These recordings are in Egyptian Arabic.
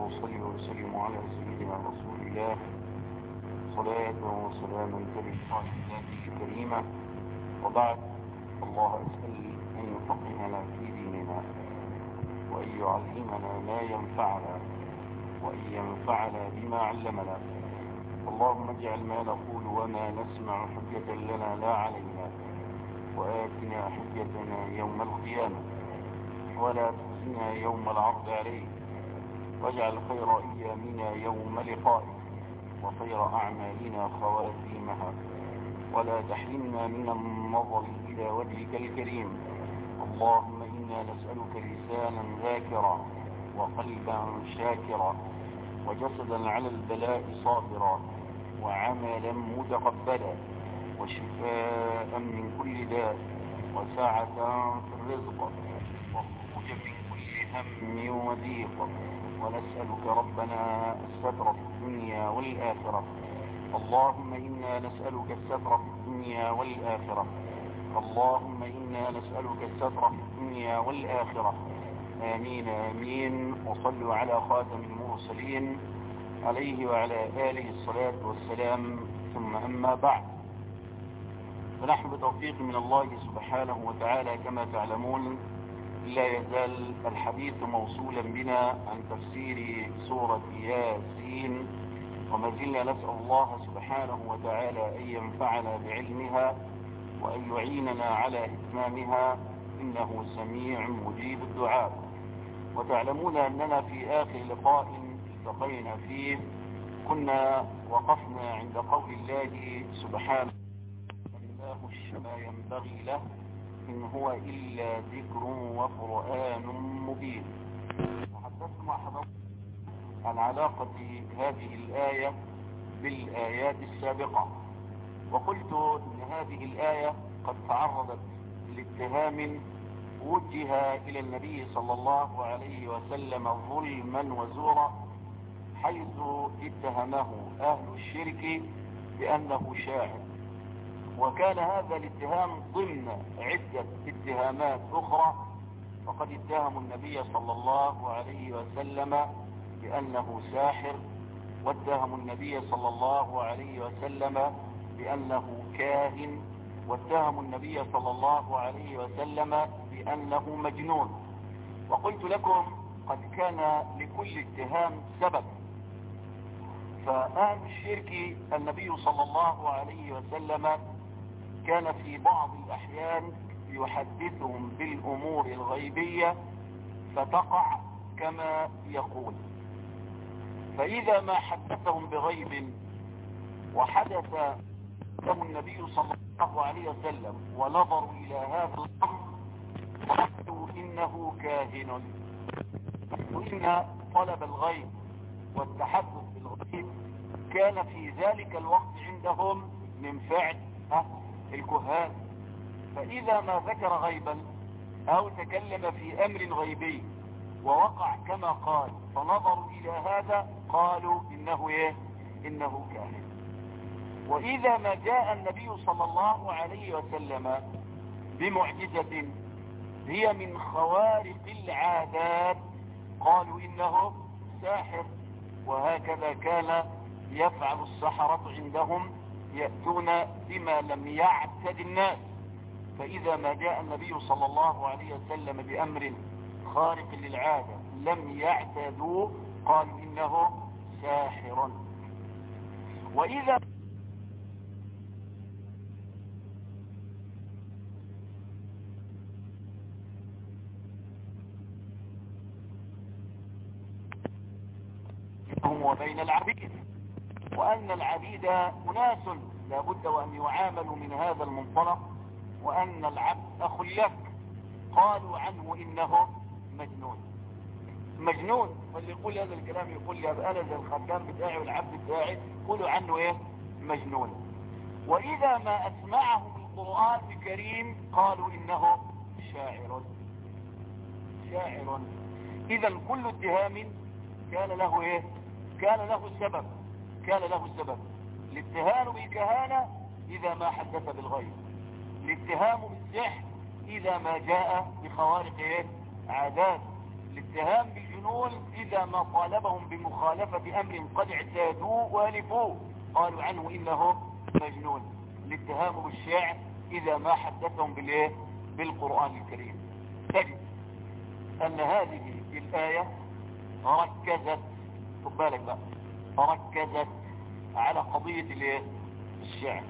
وأصلي وأسلم على سيدنا رسول الله صلاة وسلاما تلقى ذاته الكريمة وبعد الله أسأل أن يفقهنا في ديننا وأن يعلمنا ما ينفعنا وأن ينفعنا بما علمنا اللهم اجعل ما نقول وما نسمع حجة لنا لا علينا وآتنا حجتنا يوم القيامة ولا تخزنا يوم العرض عليك واجعل خير أيامنا يوم لقائك وخير أعمالنا خواتيمها ولا تحرمنا من النظر إلى وجهك الكريم اللهم إنا نسألك لسانا ذاكرا وقلبا شاكرا وجسدا على البلاء صابرا وعملا متقبلا وشفاء من كل داء وسعة في الرزق وخروج من كل هم وضيق ونسألك ربنا الستر في الدنيا والآخرة اللهم إنا نسألك الستر في الدنيا والآخرة اللهم إنا نسألك الستر في الدنيا والآخرة آمين آمين وصلوا على خاتم المرسلين عليه وعلى آله الصلاة والسلام ثم أما بعد فنحن بتوفيق من الله سبحانه وتعالى كما تعلمون لا يزال الحديث موصولا بنا عن تفسير سورة ياسين وما زلنا نسأل الله سبحانه وتعالى أن ينفعنا بعلمها وأن يعيننا على إتمامها إنه سميع مجيب الدعاء وتعلمون أننا في آخر لقاء التقينا فيه كنا وقفنا عند قول الله سبحانه الله ما ينبغي له إن هو إلا ذكر وقرآن مبين وحدثت مع حضرتك عن علاقة هذه الآية بالآيات السابقة وقلت إن هذه الآية قد تعرضت لاتهام وجه إلى النبي صلى الله عليه وسلم ظلما وزورا حيث اتهمه أهل الشرك بأنه شاعر وكان هذا الاتهام ضمن عدة اتهامات أخرى فقد اتهموا النبي صلى الله عليه وسلم بأنه ساحر واتهموا النبي صلى الله عليه وسلم بأنه كاهن واتهموا النبي صلى الله عليه وسلم بأنه مجنون وقلت لكم قد كان لكل اتهام سبب فأهل الشرك النبي صلى الله عليه وسلم كان في بعض الأحيان يحدثهم بالأمور الغيبية فتقع كما يقول فإذا ما حدثهم بغيب وحدث له النبي صلى الله عليه وسلم ونظروا إلى هذا الأمر وقالوا إنه كاهن وإن طلب الغيب والتحدث بالغيب كان في ذلك الوقت عندهم من فعل الكهان فإذا ما ذكر غيبا أو تكلم في أمر غيبي ووقع كما قال فنظروا إلى هذا قالوا إنه إيه إنه كاهن وإذا ما جاء النبي صلى الله عليه وسلم بمعجزة هي من خوارق العادات قالوا إنه ساحر وهكذا كان يفعل السحرة عندهم يأتون بما لم يعتد الناس فإذا ما جاء النبي صلى الله عليه وسلم بأمر خارق للعادة لم يعتدوا قالوا إنه ساحر وإذا وبين العبيد وأن العبيد أناس لابد وأن يعاملوا من هذا المنطلق وأن العبد أخ لك قالوا عنه إنه مجنون مجنون واللي يقول هذا الكلام يقول لي أنا زي الخدام بتاعي والعبد بتاعي قولوا عنه إيه مجنون وإذا ما أسمعهم القرآن الكريم قالوا إنه شاعر شاعر إذا كل اتهام كان له إيه كان له سبب كان له سبب الاتهام بالكهانة إذا ما حدث بالغيب الاتهام بالسحر إذا ما جاء بخوارق إيه؟ عادات الاتهام بالجنون مجنون إذا ما طالبهم بمخالفة أمر قد اعتادوه والفوه قالوا عنه إنه مجنون الاتهام بالشعر إذا ما حدثهم بالإيه بالقرآن الكريم تجد أن هذه الآية ركزت خد بالك بقى ركزت على قضية الايه الشعر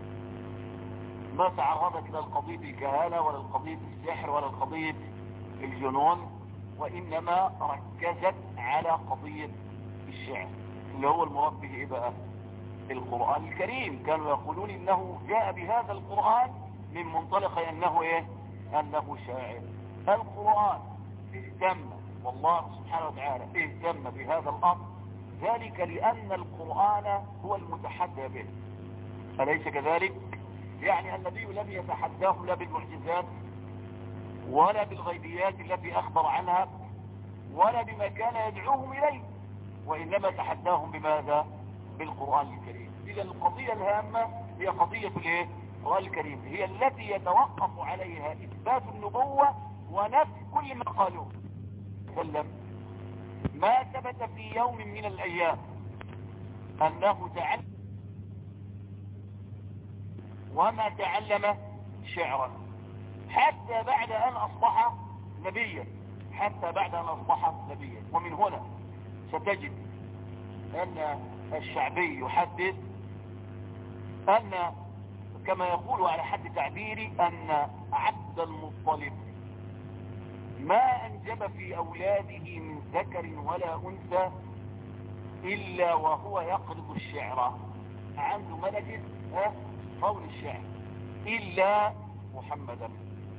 ما تعرضت الى القضية الكهانة ولا القضية السحر ولا القضية الجنون وانما ركزت على قضية الشعر اللي هو المراد به ايه بقى القرآن الكريم كانوا يقولون انه جاء بهذا القرآن من منطلق انه ايه انه شاعر القرآن اهتم والله سبحانه وتعالى اهتم بهذا الامر ذلك لان القرآن هو المتحدى به أليس كذلك يعني النبي لم يتحداهم لا بالمعجزات ولا بالغيبيات التي اخبر عنها ولا بما كان يدعوهم اليه وانما تحداهم بماذا بالقرآن الكريم اذا القضية الهامة هي قضية الايه القرآن الكريم هي التي يتوقف عليها اثبات النبوة ونفي كل ما قالوه سلم ما ثبت في يوم من الايام انه تعلم وما تعلم شعرا حتى بعد ان اصبح نبيا حتى بعد ان اصبح نبيا ومن هنا ستجد ان الشعبي يحدث ان كما يقول على حد تعبيري ان عبد المطلب ما انجب في اولاده من ذكر ولا انثى الا وهو يقرض الشعر عنده ملكة قول الشعر إلا محمدا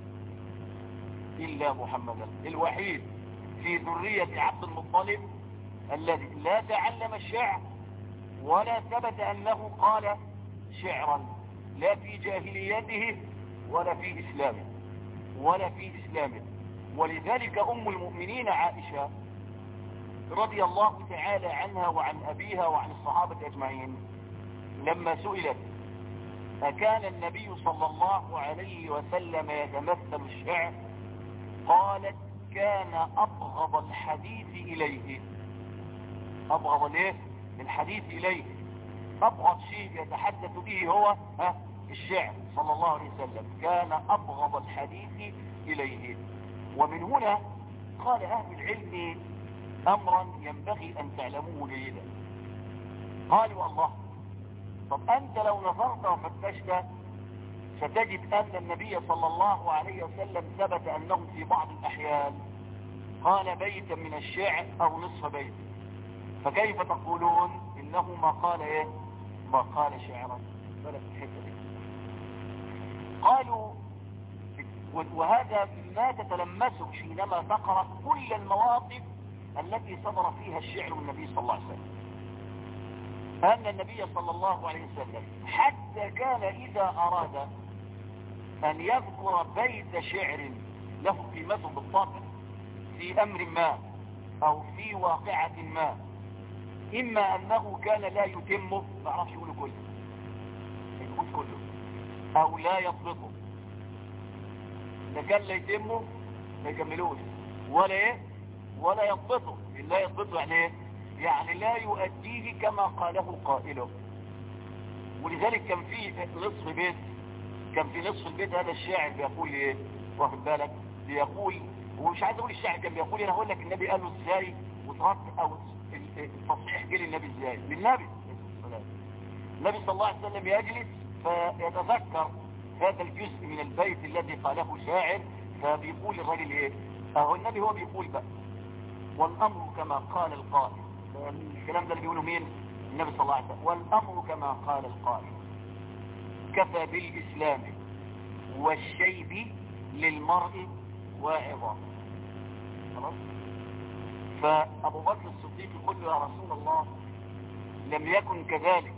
إلا محمدا الوحيد في ذرية عبد المطلب الذي لا تعلم الشعر ولا ثبت أنه قال شعرا لا في جاهليته ولا في إسلامه ولا في إسلامه ولذلك أم المؤمنين عائشة رضي الله تعالى عنها وعن أبيها وعن الصحابة أجمعين لما سئلت أكان النبي صلى الله عليه وسلم يتمثل الشعر قالت كان أبغض الحديث إليه أبغض الايه الحديث إليه أبغض شيء يتحدث به هو ها الشعر صلى الله عليه وسلم كان أبغض الحديث إليه ومن هنا قال أهل العلم أمرا ينبغي أن تعلموه جيدا قالوا الله طب أنت لو نظرت وفتشت ستجد أن النبي صلى الله عليه وسلم ثبت أنه في بعض الأحيان قال بيتا من الشعر أو نصف بيت فكيف تقولون إنه ما قال إيه ما قال شعرا بلد الحتة دي قالوا وهذا ما تتلمسه حينما تقرأ كل المواقف التي صدر فيها الشعر النبي صلى الله عليه وسلم أن النبي صلى الله عليه وسلم حتى كان إذا أراد أن يذكر بيت شعر له قيمته بالطبع في أمر ما أو في واقعة ما إما أنه كان لا يتمه ما عرفش يقوله كله يقول كله أو لا يطلقه إذا كان لا يتمه ما يكملوش ولا إيه ولا يضبطه لا يضبطه يعني إيه يعني لا يؤديه كما قاله قائله ولذلك كان في نصف بيت كان في نصف البيت هذا الشاعر بيقول ايه واخد بالك بيقول ومش عايز اقول الشاعر كان بيقول انا هقول لك النبي قال له ازاي وترد او التصحيح جه للنبي ازاي للنبي النبي صلى الله عليه وسلم يجلس فيتذكر هذا الجزء من البيت الذي قاله شاعر فبيقول الراجل ايه اهو النبي هو بيقول بقى والامر كما قال القائل الكلام ده اللي بيقوله مين النبي صلى الله عليه وسلم والامر كما قال القائل كفى بالاسلام والشيب للمرء واعظا خلاص فابو بكر الصديق يقول له يا رسول الله لم يكن كذلك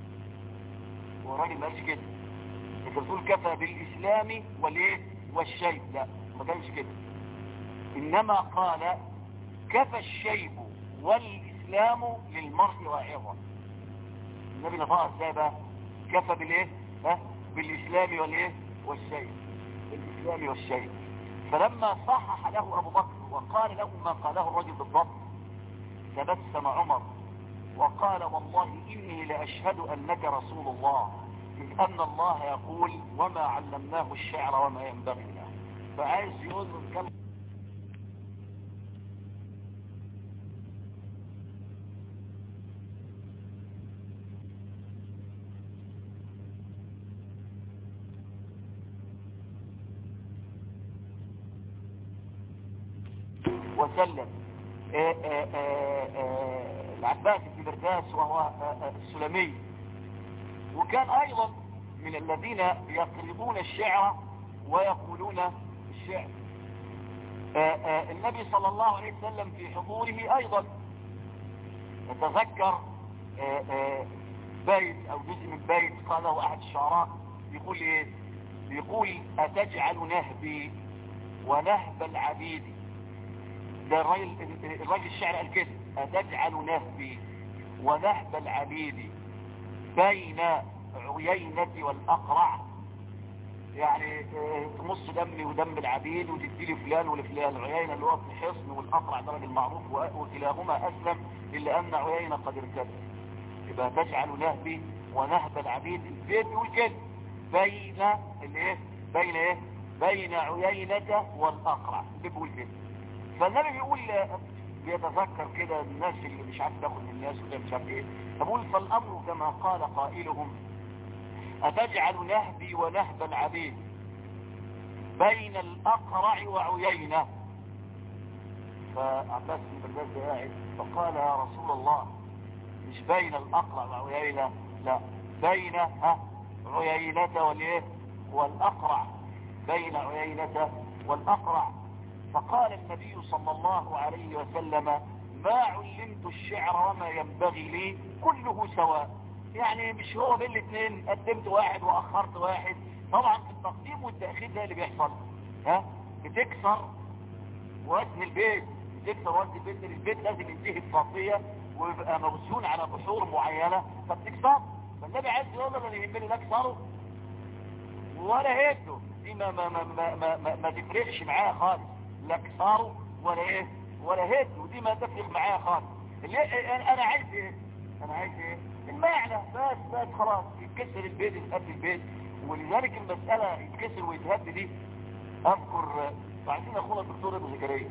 وراجل ما قالش كده الرسول كفى بالاسلام والايه والشيب لا ما كانش كده انما قال كفى الشيب والاسلام للمرء واعظا النبي نطقها ازاي بقى كفى بالايه ها بالاسلام والايه والشيب بالاسلام والشيب فلما صحح له ابو بكر وقال له ما قاله الرجل بالضبط تبسم عمر وقال والله إني لأشهد أنك رسول الله إذ أن الله يقول وما علمناه الشعر وما ينبغي له فعايز يقول كم وسلم آه، آه، آه، العباس بن برداس وهو السلمي وكان ايضا من الذين يقربون الشعر ويقولون الشعر النبي صلى الله عليه وسلم في حضوره ايضا يتذكر بيت او جزء من بيت قاله احد الشعراء يقول ايه يقول اتجعل نهبي ونهب العبيد ده الراجل الراجل الشعر قال كده أتجعل نهبي ونهب العبيد بين عيينة والأقرع يعني تمص دمي ودم العبيد وتدي لي فلان ولفلان عيينة اللي هو في الحصن والأقرع ده راجل معروف وكلاهما أسلم إلا أن عيينة قد ارتد يبقى تجعل نهبي ونهب العبيد البيت يقول كده بين الايه بين ايه بين عيينة والأقرع بيقول كده فالنبي بيقول بيتذكر كده الناس اللي مش عارف تاخد من الناس وده مش عارف ايه فبقول فالامر كما قال قائلهم اتجعل نهبي ونهب العبيد بين الاقرع وعيينة فعباس بن برداس قاعد فقال يا رسول الله مش بين الاقرع وعيينة لا بين ها عيينة والايه والاقرع بين عيينة والاقرع فقال النبي صلى الله عليه وسلم ما علمت الشعر وما ينبغي لي كله سواء يعني مش هو بين الاثنين قدمت واحد واخرت واحد طبعا في التقديم والتأخير ده اللي بيحصل ها بتكسر وزن البيت بتكسر وزن البيت البيت لازم ينتهي بصافية ويبقى موزون على بحور معينة فبتكسر فالنبي عايز يقول انا اللي يهمني لا اكسره ولا هيته دي ما ما ما ما ما, ما, ما تفرقش معايا خالص لا كساره ولا ايه ولا هيت ودي ما تفرق معايا خالص اللي انا عايز ايه انا عايز ايه المعنى بس بس خلاص يتكسر البيت يتهد البيت ولذلك المسألة يتكسر ويتهد دي اذكر عايزين اخونا الدكتور ابو زكريا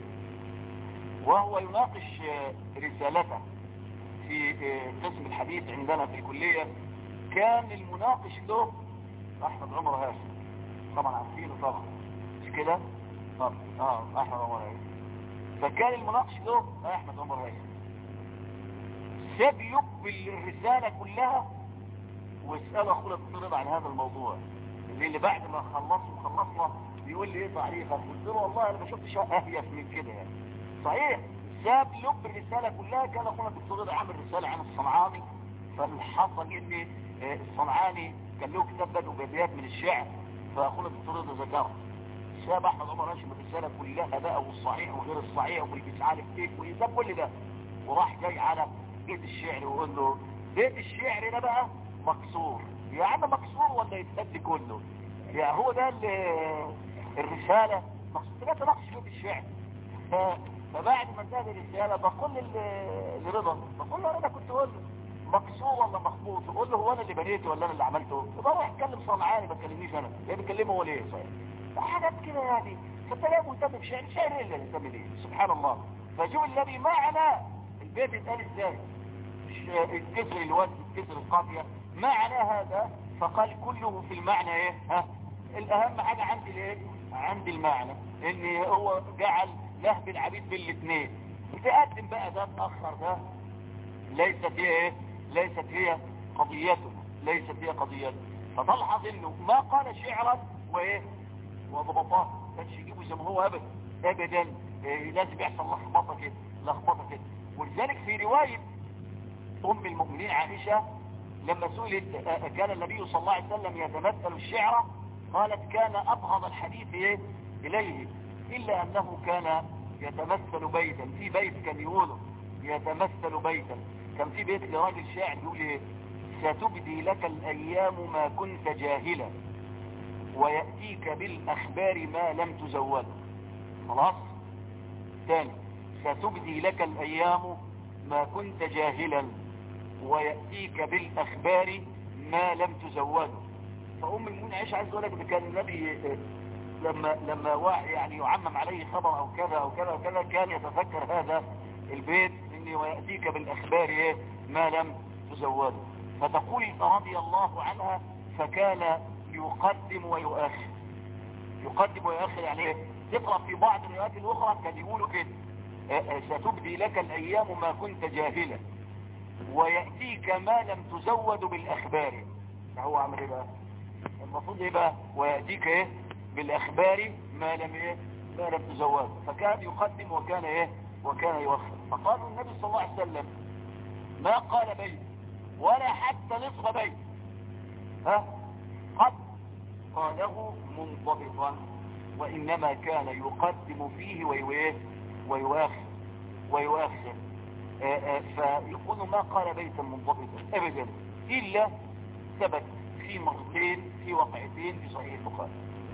وهو يناقش رسالته في قسم الحديث عندنا في الكلية كان المناقش له احمد عمر هاشم طبعا عارفينه طبعا مش كده طب اه احمد عمر هاشم فكان المناقش له احمد عمر هاشم ساب يقبل الرسالة كلها واسأل اخونا الدكتور رضا عن هذا الموضوع اللي بعد ما خلصوا خلصنا بيقول لي ايه تعريفك قلت له والله انا ما شفتش اهيف من كده يعني صحيح ساب لب الرسالة كلها كان اخونا الدكتور رضا عامل رسالة عن الصنعاني فالحصل ان الصنعاني كان له كتاب بدو بابيات من الشعر فاخونا الدكتور رضا ذكره ساب احمد عمر هاشم الرسالة كلها بقى والصحيح وغير الصحيح واللي مش عارف ايه ويساب كل ده وراح جاي على بيت الشعر ويقول له بيت الشعر ده بقى مكسور يا عم مكسور ولا يتسد كله يا هو ده الرسالة مقصود لا تناقش بيت الشعر فبعد ما انتهت الرسالة بقول لرضا بقول له رضا كنت اقول له مكسور ولا مخبوط يقول له هو انا اللي بنيته ولا انا اللي عملته يبقى راح يتكلم صنعاني ما تكلمنيش انا يا بيكلمه هو ليه صحيح حاجات كده يعني فانت لا مهتم بشعر شعر ايه اللي مهتم ليه سبحان الله فشوف النبي معنى البيت بيتقال ازاي الكسر الوزن الكسر القافية معنى هذا فقال كله في المعنى ايه ها الاهم حاجة عندي الايه عندي المعنى ان هو جعل لهب العبيد بالاثنين تقدم بقى ده تأخر ده ليست هي ايه ليست هي قضيته ليست هي قضيته فتلحظ انه ما قال شعرا وايه وضبطاه كانش يجيبه زي ما هو ابدا ابدا إيه لازم يحصل لخبطه كده لخبطه كده ولذلك في روايه ام المؤمنين عائشه لما سئلت كان النبي صلى الله عليه وسلم يتمثل الشعر قالت كان ابغض الحديث ايه اليه الا انه كان يتمثل بيتا في بيت كان يقوله يتمثل بيتا كان في بيت لراجل شاعر يقول ايه ستبدي لك الايام ما كنت جاهلا ويأتيك بالاخبار ما لم تزود خلاص ثاني ستبدي لك الايام ما كنت جاهلا ويأتيك بالاخبار ما لم تزوده فام المؤمنين عائشة عايز اقول لك كان النبي لما لما واحد يعني يعمم عليه خبر او كذا او كذا وكذا كان يتذكر هذا البيت اني ويأتيك بالاخبار ايه ما لم تزوده فتقول رضي الله عنها فكان يقدم ويؤخر يقدم ويؤخر يعني ايه تقرأ في بعض الروايات الاخرى كان يقولوا كده ستبدي لك الايام ما كنت جاهلا ويأتيك ما لم تزود بالاخبار فهو عمل ايه بقى المفروض ايه بقى ويأتيك ايه بالاخبار ما لم ايه ما لم تزود فكان يقدم وكان ايه وكان يؤخر فقالوا النبي صلى الله عليه وسلم ما قال بيت ولا حتى نصف بيت ها قد قاله منضبطا وإنما كان يقدم فيه ويواه ويؤخر ويؤخر فيقول ما قال بيتا منضبطا أبدا إلا ثبت في مرتين في وقعتين في صحيح البخاري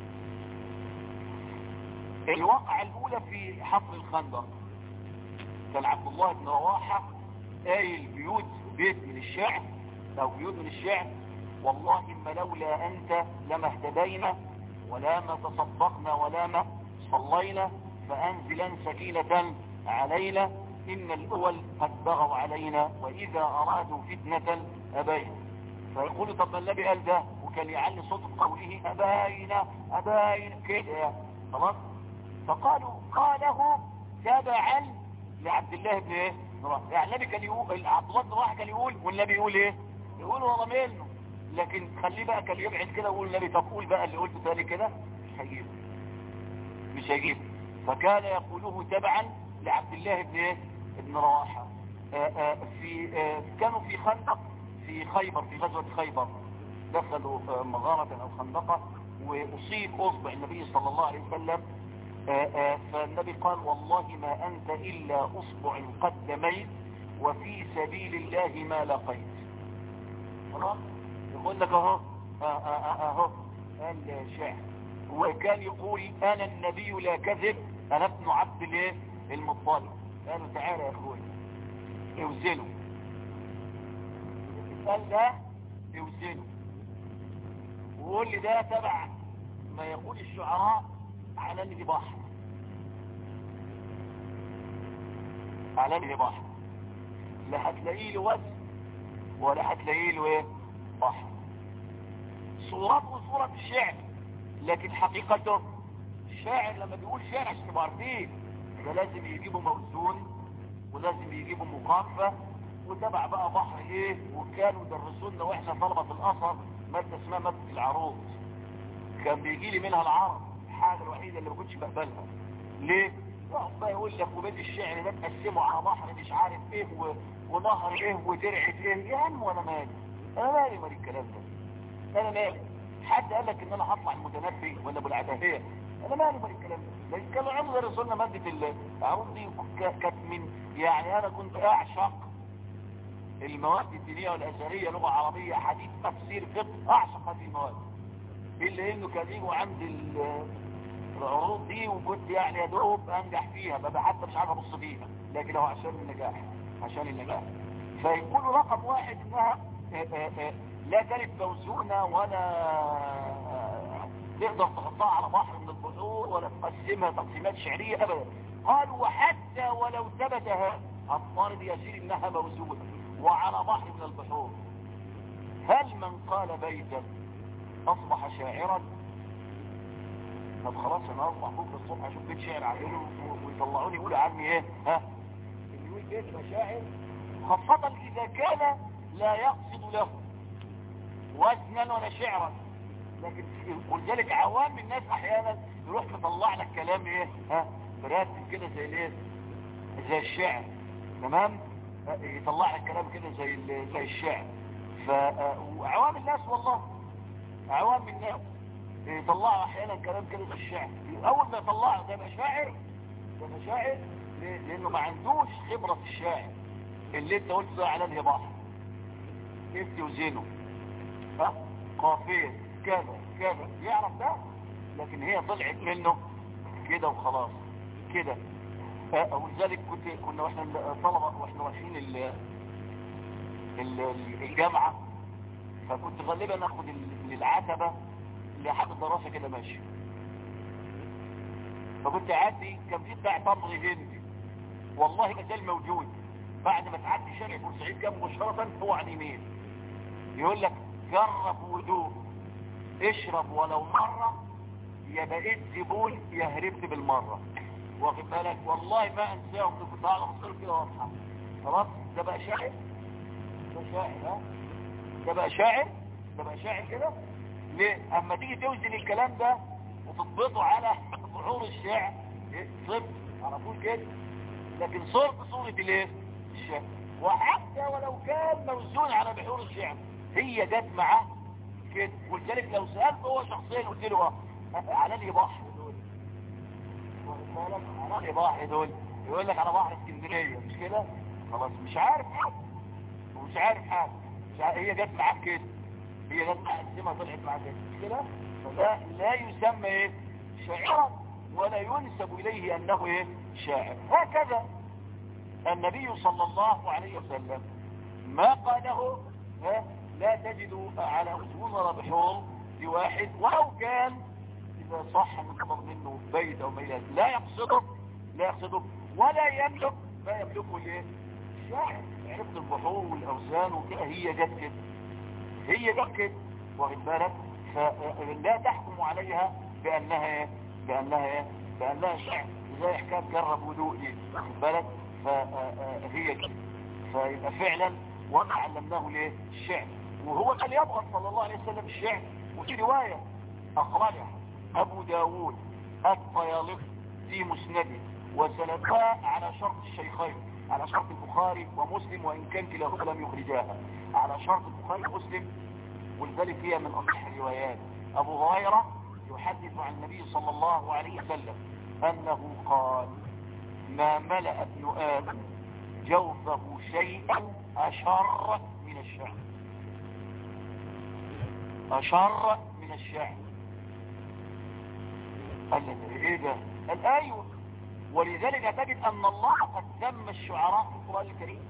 الوقعة الأولى في حفر الخندق كان عبد الله بن رواحة قايل بيوت بيت من الشعر أو بيوت من الشعر والله ما لولا أنت لما اهتدينا ولا ما تصدقنا ولا ما صلينا فأنزلا سكينة علينا إن الأول قد بغوا علينا وإذا أرادوا فتنة أبين فيقولوا طب ما النبي قال ده وكان يعلي صوت قوله أباين أباين كده خلاص فقالوا قاله تبعا لعبد الله بن ايه يعني النبي كان يقول عبد الله بن رواحه كان يقول والنبي يقول ايه يقول والله منه لكن خليه بقى كان يبعد كده ويقول النبي طب قول بقى اللي قلته تاني كده مش هيجيب مش هيجيب فكان يقوله تبعا لعبد الله بن ايه ابن رواحه آآ آآ في آآ كانوا في خندق في خيبر في غزوه خيبر دخلوا مغارة او خندقه واصيب اصبع النبي صلى الله عليه وسلم فالنبي قال والله ما أنت إلا أصبع قدمين وفي سبيل الله ما لقيت يقول لك اهو اهو الشعر وكان يقول انا النبي لا كذب انا ابن عبد الايه المطلب قالوا تعالى يا اخوي اوزنوا قال ده اوزنوا وقول لي ده تبع ما يقول الشعراء على انه بحر على انه بحر لا هتلاقيه له وزن ولا هتلاقيه له ايه بحر صورته صورة الشعر لكن حقيقته الشاعر لما بيقول شعر عشان تبقوا عارفين ده لازم يجيبوا موزون ولازم يجيبوا مقافة وتبع بقى بحر ايه وكانوا يدرسونا واحنا طلبة في الاثر مادة اسمها مادة العروض كان بيجي لي منها العرض الحاجة الوحيدة اللي ما كنتش بقبلها ليه؟ يقعد بقى يقول لك وبيت الشعر ده تقسمه على بحر مش عارف ايه و... ونهر ايه ودرعة ايه يا عم وانا مالي انا مالي مالي الكلام ده انا مالي حد قال لك ان انا هطلع المتنبي ولا ابو العتاهية انا مالي مالي الكلام ده لكن كانوا عملوا درسوا مادة العروض دي كانت من يعني انا كنت اعشق المواد الدينية والاثرية لغة عربية حديث تفسير فقه اعشق هذه المواد الا انه كان يجوا عند العروض دي وكنت يعني يا دوب انجح فيها ببقى حتى مش عارف ابص فيها لكن هو عشان النجاح عشان النجاح فيكون رقم واحد انها لا تلف موزونة ولا تقدر تحطها على بحر من البحور ولا تقسمها تقسيمات شعرية ابدا قالوا وحتى ولو ثبتها الطارد يسير انها موزونة وعلى بحر من البحور هل من قال بيتا اصبح شاعرا طب خلاص انا اصبح بكره الصبح اشوف بيت شعر عيله ويطلعوني يقولوا عني ايه ها اللي يقول بيت مشاعر خاصة اذا كان لا يقصد له وزنا ولا شعرا لكن ولذلك عوام الناس احيانا يروح مطلع لك كلام ايه ها مرتب كده زي الايه زي الشعر تمام يطلع لك كلام كده زي زي الشعر فعوام الناس والله عوام الناس يطلعوا احيانا كلام كده في الشعر اول ما يطلعوا ده يبقى شاعر ده يبقى شاعر لانه ما عندوش خبرة في الشاعر اللي انت قلت ده على انهي بحر كيف توزنه ها قافية كذا كذا يعرف ده لكن هي طلعت منه كده وخلاص كده آه، ولذلك كنت كنا واحنا طلبة واحنا رايحين ال- ال- الجامعة فكنت غالبا اخد ال- من العتبة لحد الدراسة كده ماشي فكنت اعدي كان في بتاع تمر هندي والله ما زال موجود بعد ما تعدي شارع بورسعيد كان مباشرة هو على اليمين يقول لك جرب وذوق اشرب ولو مرة يا بقيت زبون يا هربت بالمرة واخد بالك والله ما انساه كنت على مصير كده واضحة خلاص ده بقى شاعر ده شاعر ها ده بقى شاعر ده بقى شاعر كده ليه اما تيجي توزن الكلام ده وتضبطه على بحور الشعر إيه؟ صفر على طول كده لكن صورة صورة الايه الشعر وحتى ولو كان موزون على بحور الشعر هي جت معاه كده ولذلك لو سألت هو شخصيا قلت له اه على لي بحر دول واخد بالك؟ على لي بحر دول يقول لك على بحر اسكندرية مش كده خلاص مش عارف حاجة ومش عارف حاجة مش عارف هي جت معاه كده هي جت معاه السماء طلعت معاه كده مش كده فده لا يسمى ايه شاعرا ولا ينسب اليه انه ايه شاعر هكذا النبي صلى الله عليه وسلم ما قاله ها، لا تجد على أسبون ولا بحور لواحد ولو كان إذا صح نقبض منه بيت أو ميلاد لا يقصده لا يقصده ولا يملك ما يملكه الايه الشاعر عرفت البحور والأوزان وكده هي جت كده هي جت كده واخد بالك فلا تحكم عليها بأنها ايه بأنها ايه بأنها شعر زي حكاية جرب وضوء دي واخد بالك فهي كده فيبقى فعلا وما علمناه ليه الشعر وهو كان يبغض صلى الله عليه وسلم الشعر وفي رواية أخرجها أبو داود الطيالق في مسنده وسندها على شرط الشيخين على شرط البخاري ومسلم وإن كان كلاهما لم يخرجاها على شرط البخاري ومسلم ولذلك هي من أصح الروايات أبو هريرة يحدث عن النبي صلى الله عليه وسلم أنه قال ما ملأ ابن آدم جوفه شيئا أشر من الشعر أشر من الشعر قال لي ايه ده قال ايوه ولذلك تجد ان الله قد سمى الشعراء في القرآن الكريم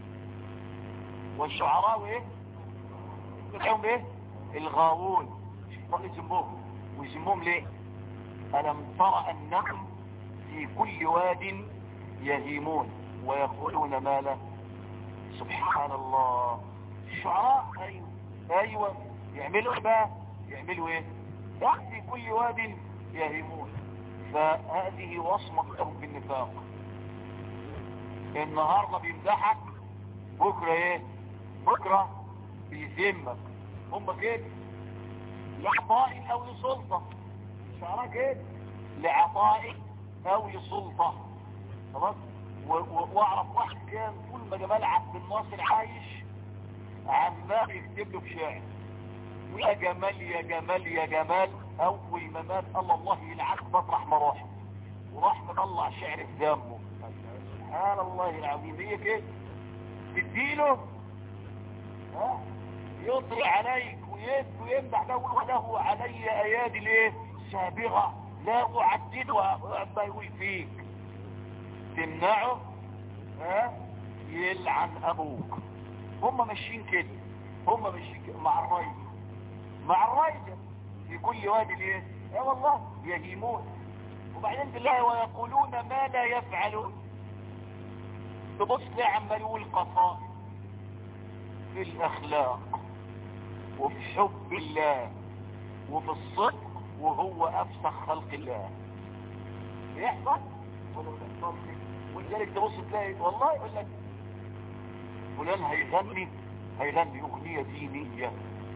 والشعراء ايه يدعوهم ايه الغاوون الله يسموهم ويسموهم ليه ألم تر أنهم في كل واد يهيمون ويقولون ما له سبحان الله الشعراء ايوه ايوه يعملوا ايه بقى يعملوا ايه في كل واد يهيمون فهذه وصمة لهم بالنفاق النهاردة بيمدحك بكرة ايه بكرة بيذمك هم كده لعطاء او لسلطة شعراء كده لعطاء او لسلطة خلاص واعرف واحد كان طول ما جمال عبد الناصر عايش عمال يكتب له في شعر يا جمال يا جمال يا جمال اول ما مات الله الله يلعنك مطرح ما راح وراح مطلع شعر في دمه سبحان الله العظيم هي كده تديله ها يطري عليك ويمدح له وله علي ايادي ليه سابغه لا اعددها ما يقول فيك تمنعه ها يلعن ابوك هم ماشيين كده هم ماشيين كده مع الريس مع الريس في كل وادي ليه يا والله يهيمون وبعدين بالله ويقولون ما لا يفعلون تبص ليه عمال يقول قصائد في الاخلاق وفي حب الله وفي الصدق وهو افسخ خلق الله يحصل ولا ما يحصلش ولذلك تبص تلاقي والله يقول لك فلان هيغني هيغني اغنية دينية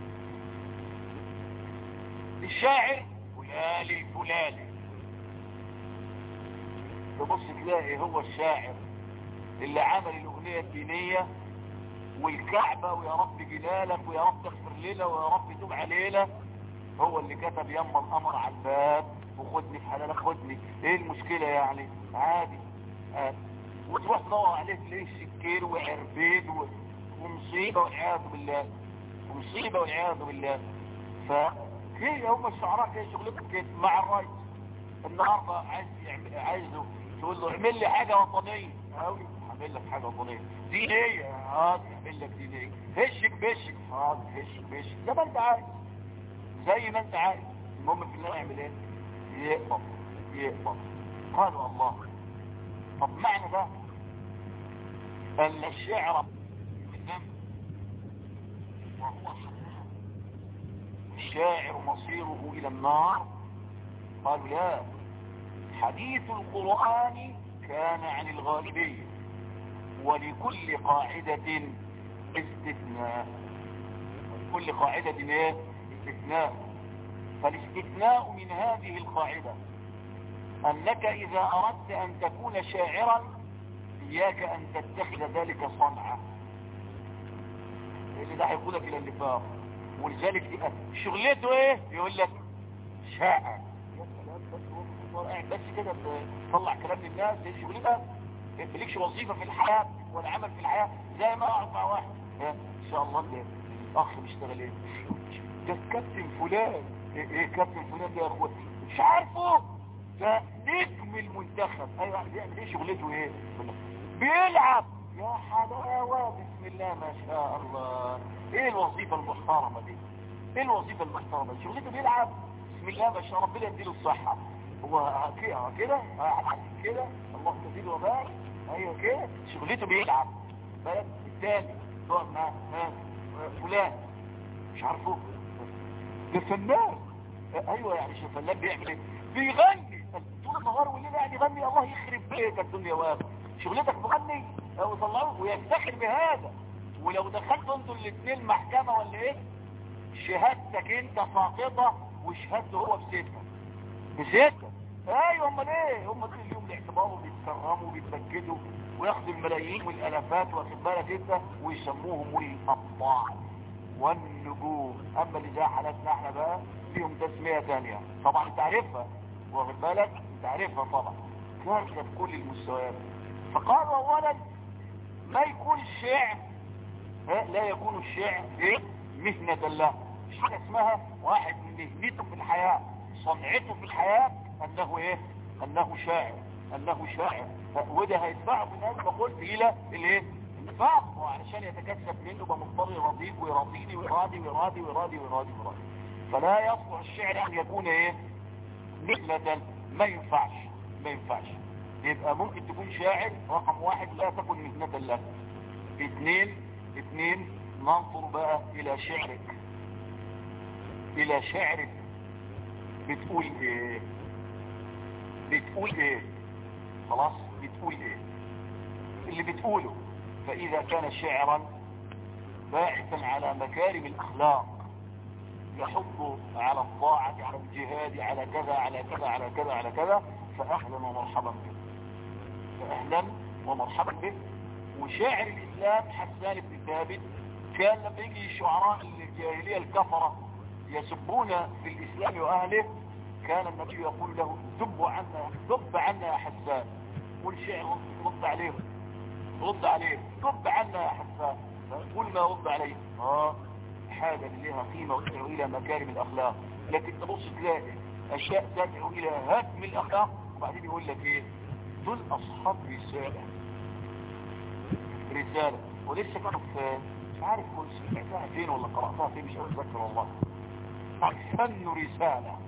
الشاعر فلان الفلاني تبص تلاقي هو الشاعر اللي عمل الاغنية الدينية والكعبة ويا رب جلالك ويا رب تغفر لنا ويا رب توب علينا هو اللي كتب يما الامر على الباب وخدني في حلالك خدني ايه المشكلة يعني عادي عادي وتروح تدور عليه تلاقيه سكير وعربيد و... ومصيبة والعياذ بالله ومصيبة والعياذ بالله فهي هم الشعراء كده شغلتهم كده مع الرئيس النهاردة عايز يعمل عايزه تقول له اعمل لي حاجة وطنية قوي هعمل لك حاجة وطنية دينية اه اعمل لك دينية هشك بشك اه هشك بشك زي ما انت عايز زي ما انت عايز المهم في الله يعمل ايه يقبض يقبض قالوا الله طب معنى ده ان الشعر وهو حرام الشاعر مصيره الى النار قالوا لا حديث القرآن كان عن الغالبية ولكل قاعدة استثناء كل قاعدة ايه استثناء فالاستثناء من هذه القاعدة انك اذا اردت ان تكون شاعرا اياك ان تتخذ ذلك صنعة اللي ده هيقودك الى النفاق ولذلك تبقى شغلته ايه يقول لك شاعر بس كده تطلع كلام للناس دي شغلتها مالكش وظيفه في الحياه ولا عمل في الحياه زي ما اقعد مع واحد ان شاء الله ده الاخ بيشتغل ايه ده الكابتن فلان ايه, إيه كابتن فلان ده يا اخويا مش عارفه ده نجم المنتخب ايوه بيعمل ايه شغلته ايه بيلعب يا حلاوه بسم الله ما شاء الله ايه الوظيفه المحترمه دي ايه الوظيفه المحترمه دي شغلته بيلعب بسم الله ما شاء الله ربنا يديله الصحه هو كده كده كده اللهم زيد وبارك ايوه كده شغلته بيلعب بلد الثاني تقعد مع فلان مش عارفه ده فنان ايوه يعني شو فنان بيعمل ايه بيغني طول النهار والليل قاعد يغني الله يخرب بيتك الدنيا واقف شغلتك تغني او يطلعوه ويفتخر بهذا ولو دخلتوا انتوا الاثنين محكمه ولا ايه شهادتك انت ساقطه وشهادته هو بستة بستة ايوه امال ايه هم دول اليوم بيعتبروا بيتكرموا وبيتبكدوا وياخدوا الملايين والالافات واخد بالك انت ويسموهم الابطال والنجوم اما اللي زي حالاتنا احنا بقى ليهم تسميه ثانيه طبعا انت عارفها واخد بالك انت عارفها طبعا كارثه في كل المستويات فقالوا اولا ما يكون الشعر لا يكون الشعر ايه مهنة له مش حاجة اسمها واحد من مهنته في الحياة صنعته في الحياة انه ايه انه شاعر انه شاعر وده هيدفعه في الناس بقولت الى الايه النفاق وعلشان يتكسب منه يبقى مضطر يرضيك ويراضيني ويراضي ويراضي ويراضي ويراضي ويراضي فلا يصلح الشعر ان يكون ايه مهنة ما ينفعش ما ينفعش يبقى ممكن تكون شاعر رقم واحد لا تكن مهنة لك اثنين اثنين ننظر بقى الى شعرك الى شعرك بتقول ايه بتقول ايه خلاص بتقول ايه اللي بتقوله فاذا كان شعرا باعثا على مكارم الاخلاق يحض على الطاعة على الجهاد على كذا على كذا على كذا على كذا فاهلا ومرحبا به فاهلا ومرحبا به وشاعر الاسلام حسان بن ثابت كان لما يجي الشعراء الجاهلية الكفرة يسبون في الاسلام واهله كان النبي يقول له ذب عنا ذب عنا يا حسان قل شعر رد عليه رد عليه ذب عنا يا حسان قل ما رد عليه اه حاجة اللي لها قيمة وتدعو الى مكارم الاخلاق لكن تبص تلاقي اشياء تدعو الى هدم الاخلاق وبعدين يقول لك ايه دول اصحاب رسالة رسالة ولسه كانوا في مش عارف كنت سمعتها فين ولا قرأتها فين مش أتذكر والله الفن رسالة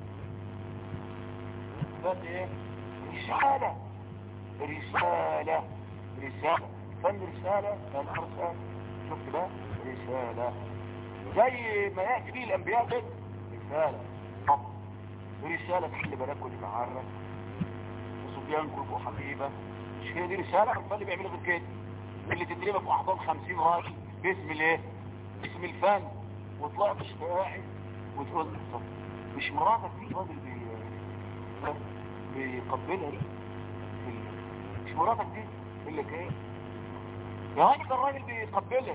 فن ايه رسالة رسالة رسالة فن رسالة فن رسالة شفت بقى رسالة زي ما يأتي به الأنبياء كده رسالة طب رسالة تحل بلاكوا لمعرة وصبيانكم يبقوا حبيبة مش هي دي رسالة الفن اللي بيعملوا غير كده اللي تدريبها في أحضان خمسين راجل باسم الايه باسم الفن وطلعت مش قاعد وتقول طب مش مراتك دي راجل بي بيقبلها دي مش مراتك دي يقول لك ايه يا راجل ده الراجل بيقبلها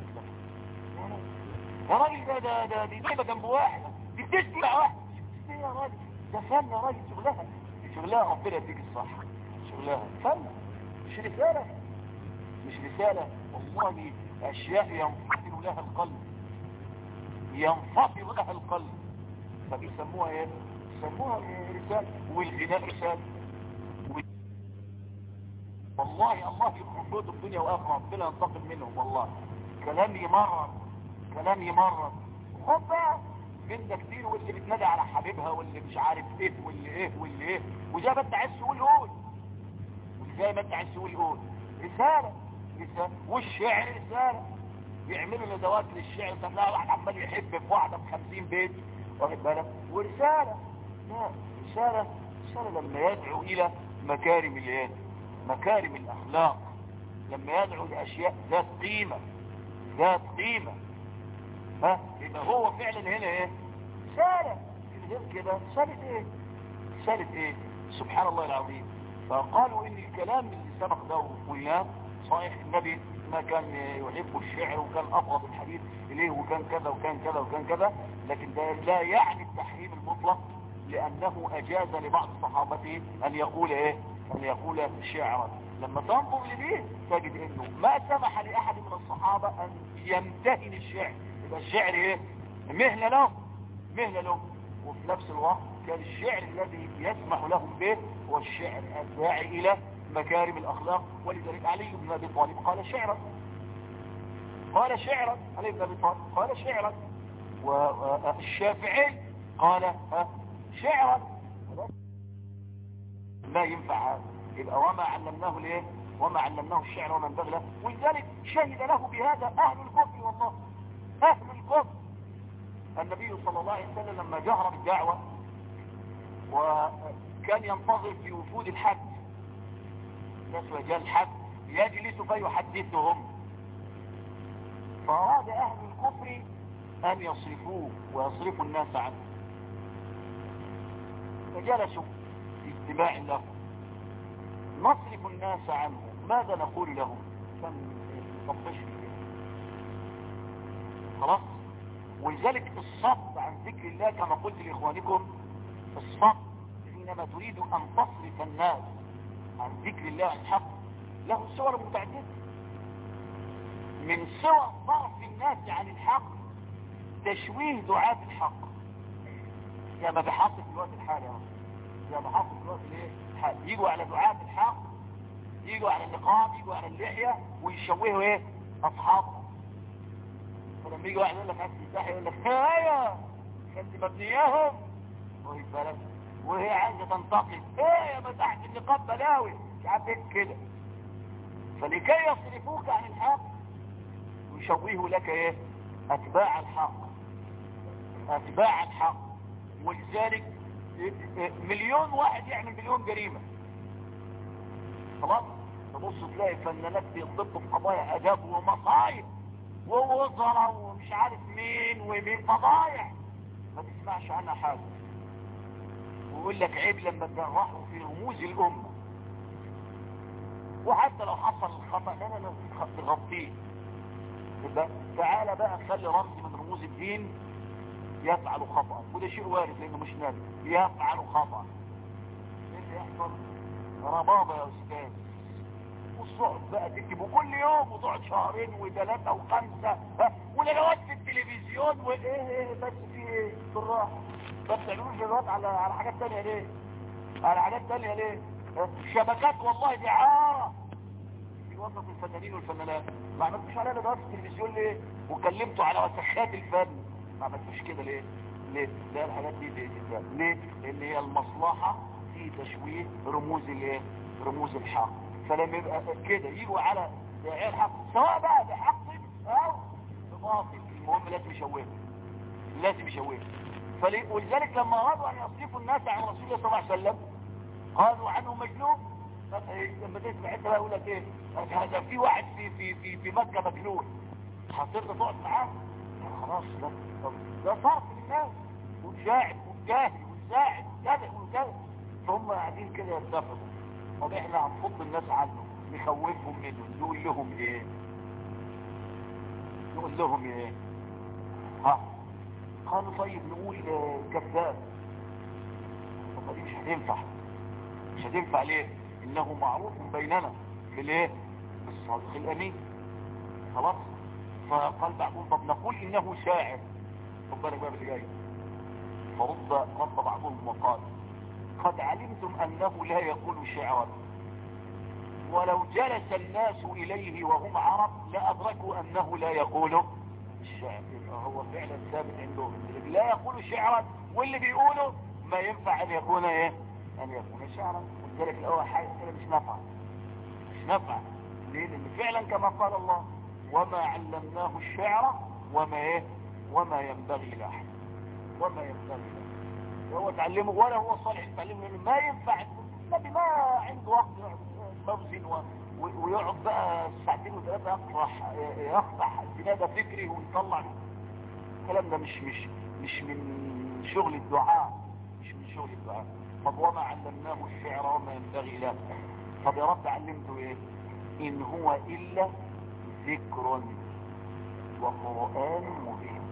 يا راجل ده ده ده دي نايمه جنب واحد دي بتسمع واحد ايه يا راجل ده فن يا راجل شغلها شغلها ربنا يديك الصح شغلها فن مش رساله مش رساله والله اشياء ينفصل لها القلب ينفصل لها القلب فبيسموها ايه يسموها رسالة والغناء رسالة والله الله يخرب بيوت الدنيا واخره ربنا ينتقم منهم والله كلام يمرر كلام يمرر خد بقى من ده كتير واللي بتنادي على حبيبها واللي مش عارف ايه واللي ايه واللي ايه وزي ما انت عايز تقول قول وزي ما انت عايز تقول قول رسالة رسالة والشعر رسالة بيعملوا ندوات للشعر تلاقي واحد عمال يحب في واحدة ب 50 بيت واخد بالك ورسالة لا رسالة رسالة لما يدعو الى مكارم الايه مكارم الاخلاق لما يدعو لاشياء ذات قيمة ذات قيمة ها يبقى هو فعلا هنا ايه رسالة غير كده رسالة ايه رسالة ايه سبحان الله العظيم فقالوا ان الكلام اللي سبق ده وقلناه صحيح النبي ما كان يحب الشعر وكان ابغض الحديث اليه وكان كذا وكان كذا وكان كذا لكن ده لا يعني التحريم المطلق لانه اجاز لبعض صحابته ان يقول ايه ان يقول شعرا لما تنظر لديه تجد انه ما سمح لاحد من الصحابة ان يمتهن الشعر يبقى الشعر ايه مهنة له مهنة له وفي نفس الوقت كان الشعر الذي يسمح لهم به هو الشعر الداعي الى مكارم الاخلاق ولذلك علي بن ابي طالب قال شعرا قال شعرا علي بن ابي طالب قال شعرا والشافعي قال شعرا لا ينفع هذا يبقى وما علمناه ليه وما علمناه الشعر وما ينبغي له ولذلك شهد له بهذا اهل الكفر والله اهل الكفر النبي صلى الله عليه وسلم لما جهر بالدعوة وكان ينتظر في وفود الحج ناس رجال الحج يجلس فيحدثهم فأراد أهل الكفر أن يصرفوه ويصرفوا الناس عنه فجلسوا في استماع له نصرف الناس عنه ماذا نقول لهم كان يطفش خلاص ولذلك الصد عن ذكر الله كما قلت لإخوانكم الصد حينما تريد أن تصرف الناس عن ذكر الله الحق له صور متعددة من صور صرف الناس عن الحق تشويه دعاة الحق يا ما بحاصل في الوقت الحالي يا ما بحاصل في الوقت الحالي يجوا على دعاة الحق يجوا على النقاب يجوا على اللحية ويشوهوا ايه اصحابهم فلما يجي واحد يقول لك عايز تفتح يقول لك ايوه انت مبنياهم واخد بالك وهي عايزه تنتقم ايه ما تحت النقاب بلاوي مش عارف ايه كده فلكي يصرفوك عن الحق ويشوهوا لك ايه اتباع الحق اتباع الحق ولذلك مليون واحد يعمل مليون جريمة خلاص تبص تلاقي فنانات بيطبوا في قضايا اداب ومصايب ووزراء ومش عارف مين ومين فضايح ما تسمعش عنها حاجة ويقول لك عيب لما تجرحوا في رموز الأمة وحتى لو حصل الخطأ لا لا لا تغطيه يبقى تعالى بقى خلي رمز من رموز الدين يفعل خطأ وده شيء وارد لانه مش نبي يفعل خطأ ايه اللي يحصل ربابة يا استاذ والصعب بقى تكتب وكل يوم وتقعد شهرين وثلاثة وخمسة ولغوات في التلفزيون وايه ايه بس في ايه بالراحة ما بتعملوش دلوقتي على على حاجات تانية ليه على حاجات تانية ليه الشبكات والله دي عارة في وسط الفنانين والفنانات ما عملتوش عليها دلوقتي في التلفزيون ليه وكلمتوا على وسخات الفن ما عملتوش كده ليه ليه لا الحاجات دي دي دي ليه لان هي المصلحة في تشويه رموز الايه رموز الحق فلما يبقى كده يجوا على داعي الحق سواء بقى بحق او بباطل المهم لازم يشوهه لازم يشوهه ولذلك لما ارادوا ان يصرفوا الناس عن رسول الله صلى الله عليه وسلم قالوا عنه مجنون لما تسمع انت بقى يقول لك ايه هذا في واحد في في في في مكه مجنون حضرتك تقعد معاه خلاص لا ده صرف للناس وتشاعر وتجاهل وتساعد كذا وكذا فهم قاعدين كده يتفقوا طب احنا هنفض الناس عنه نخوفهم منه نقول لهم ايه نقول لهم ايه ها قالوا طيب نقول كذاب طب دي مش هتنفع مش هتنفع ليه انه معروف بيننا في الايه بالصادق الامين خلاص فقال بعضهم طب نقول انه شاعر خد بالك بقى اللي جاي فرد رد بعضهم وقال قد علمتم انه لا يقول شعرا ولو جلس الناس إليه وهم عرب لأدركوا أنه لا يقول الشعر هو فعلا ثابت عندهم لا يقول شعرا واللي بيقوله ما ينفع أن يكون إيه أن يكون شعرا ولذلك الأول حاجة كده مش نفع مش نفع ليه لأن فعلا كما قال الله وما علمناه الشعر وما إيه وما ينبغي له وما ينبغي له وهو تعلمه ولا هو صالح تعلمه لأنه ما ينفع النبي ما عنده وقت موزن ويقعد بقى ساعتين وثلاثة يقطع يقطع زنادة فكري ويطلع الكلام ده مش مش مش من شغل الدعاء مش من شغل الدعاء طب وما علمناه الشعر وما ينبغي له طب يا رب علمته ايه ان هو الا ذكر وقرآن مبين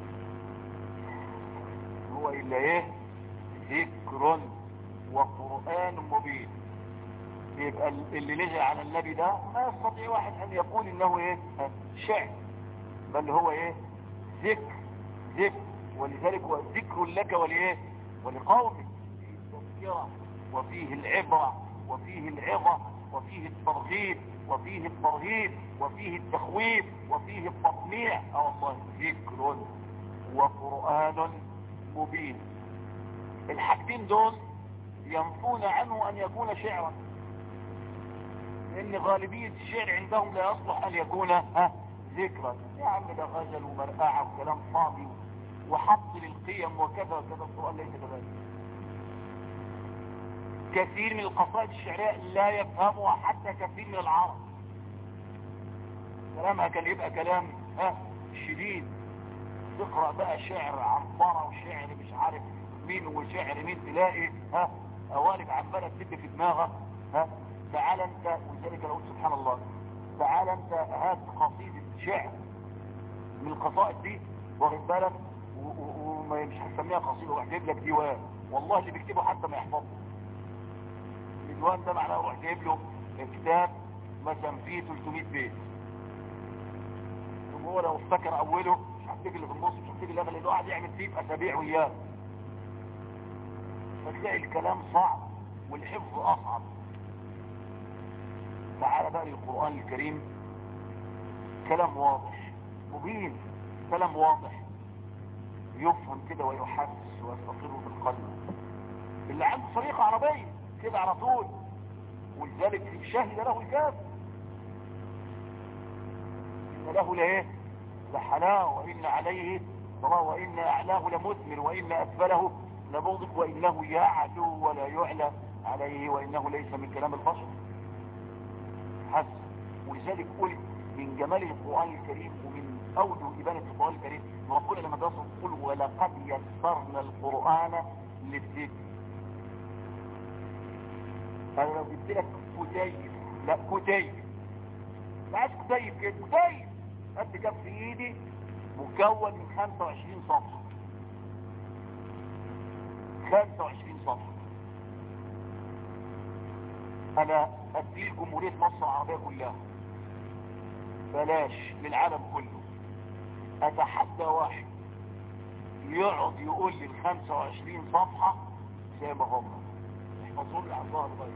هو الا ايه ذكر وقرآن مبين يبقى اللي لجأ على النبي ده ما يستطيع واحد ان يقول انه ايه شعر بل هو ايه ذكر ذكر ولذلك هو ذكر لك ولإيه ولقومك فيه التذكرة وفيه العبرة وفيه العظة وفيه الترغيب وفيه الترهيب وفيه التخويف وفيه التطميع اه والله ذكر وقرآن مبين الحاجتين دول ينفون عنه ان يكون شعرا لان غالبية الشعر عندهم لا يصلح ان يكون ها ذكرا يا عم ده غزل ومرقعة وكلام فاضي وحط للقيم وكذا وكذا القرآن ليس كذلك كثير من القصائد الشعرية لا يفهمها حتى كثير من العرب كلامها كان يبقى كلام ها شديد تقرأ بقى شعر عنبرة وشعر مش عارف مين وشعر مين تلاقي ها قوالب عمالة تدي في دماغها ها تعال انت ولذلك لو سبحان الله تعال انت هات قصيدة شعر من القصائد دي واخد بالك وما مش هسميها قصيدة واحد جايب لك ديوان والله اللي بيكتبه حتى ما يحفظه الديوان ده معناه واحد جايب له كتاب مثلا فيه 300 بيت هو لو افتكر اوله مش هفتكر اللي في النص مش هفتكر اللي اللي قاعد يعمل فيه اسابيع وياه فتلاقي الكلام صعب والحفظ اصعب تعال بقى للقرآن الكريم كلام واضح مبين كلام واضح يفهم كده ويحسس ويستقر في القلب اللي عنده طريقة عربية كده على طول ولذلك شهد له الكاف إن له لإيه لحلاوة وإن عليه طبعا وإن أعلاه لمثمر وإن أسفله لبغضك وإنه يعلو ولا يعلى عليه وإنه ليس من كلام البشر حسن ولذلك قلت من جمال القرآن الكريم ومن أوجه إبانة القرآن الكريم ربنا لما بيصف يقول ولقد يسرنا القرآن للذكر أنا لو جبت لك كتيب لا كتيب لا عايز كتيب كده كتيب قد كف في ايدي مكون من 25 صفحة 25 صفحة انا ادي جمهورية مصر العربية كلها بلاش للعالم كله اتحدى واحد يقعد يقول لي ال 25 صفحة زي ما هم احفظوا لي على الظهر طيب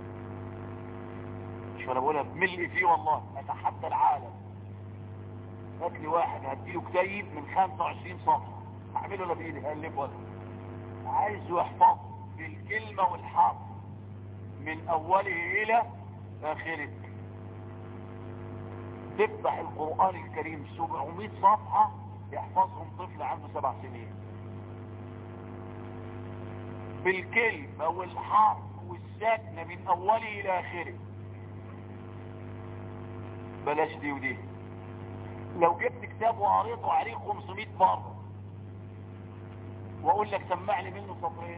مش انا بقولها بملء فيه والله اتحدى العالم هات لي واحد هديله كتيب من 25 صفحة اعمله انا بايدي هقلب ولا عايزه يحفظ بالكلمة والحرف من اوله الى اخره تفتح القرآن الكريم 700 صفحة يحفظهم طفل عنده سبع سنين بالكلمة والحرف والسكنة من اوله الى اخره بلاش دي ودي لو جبت كتاب وقريته عليه 500 مرة واقول لك سمع لي منه سطرين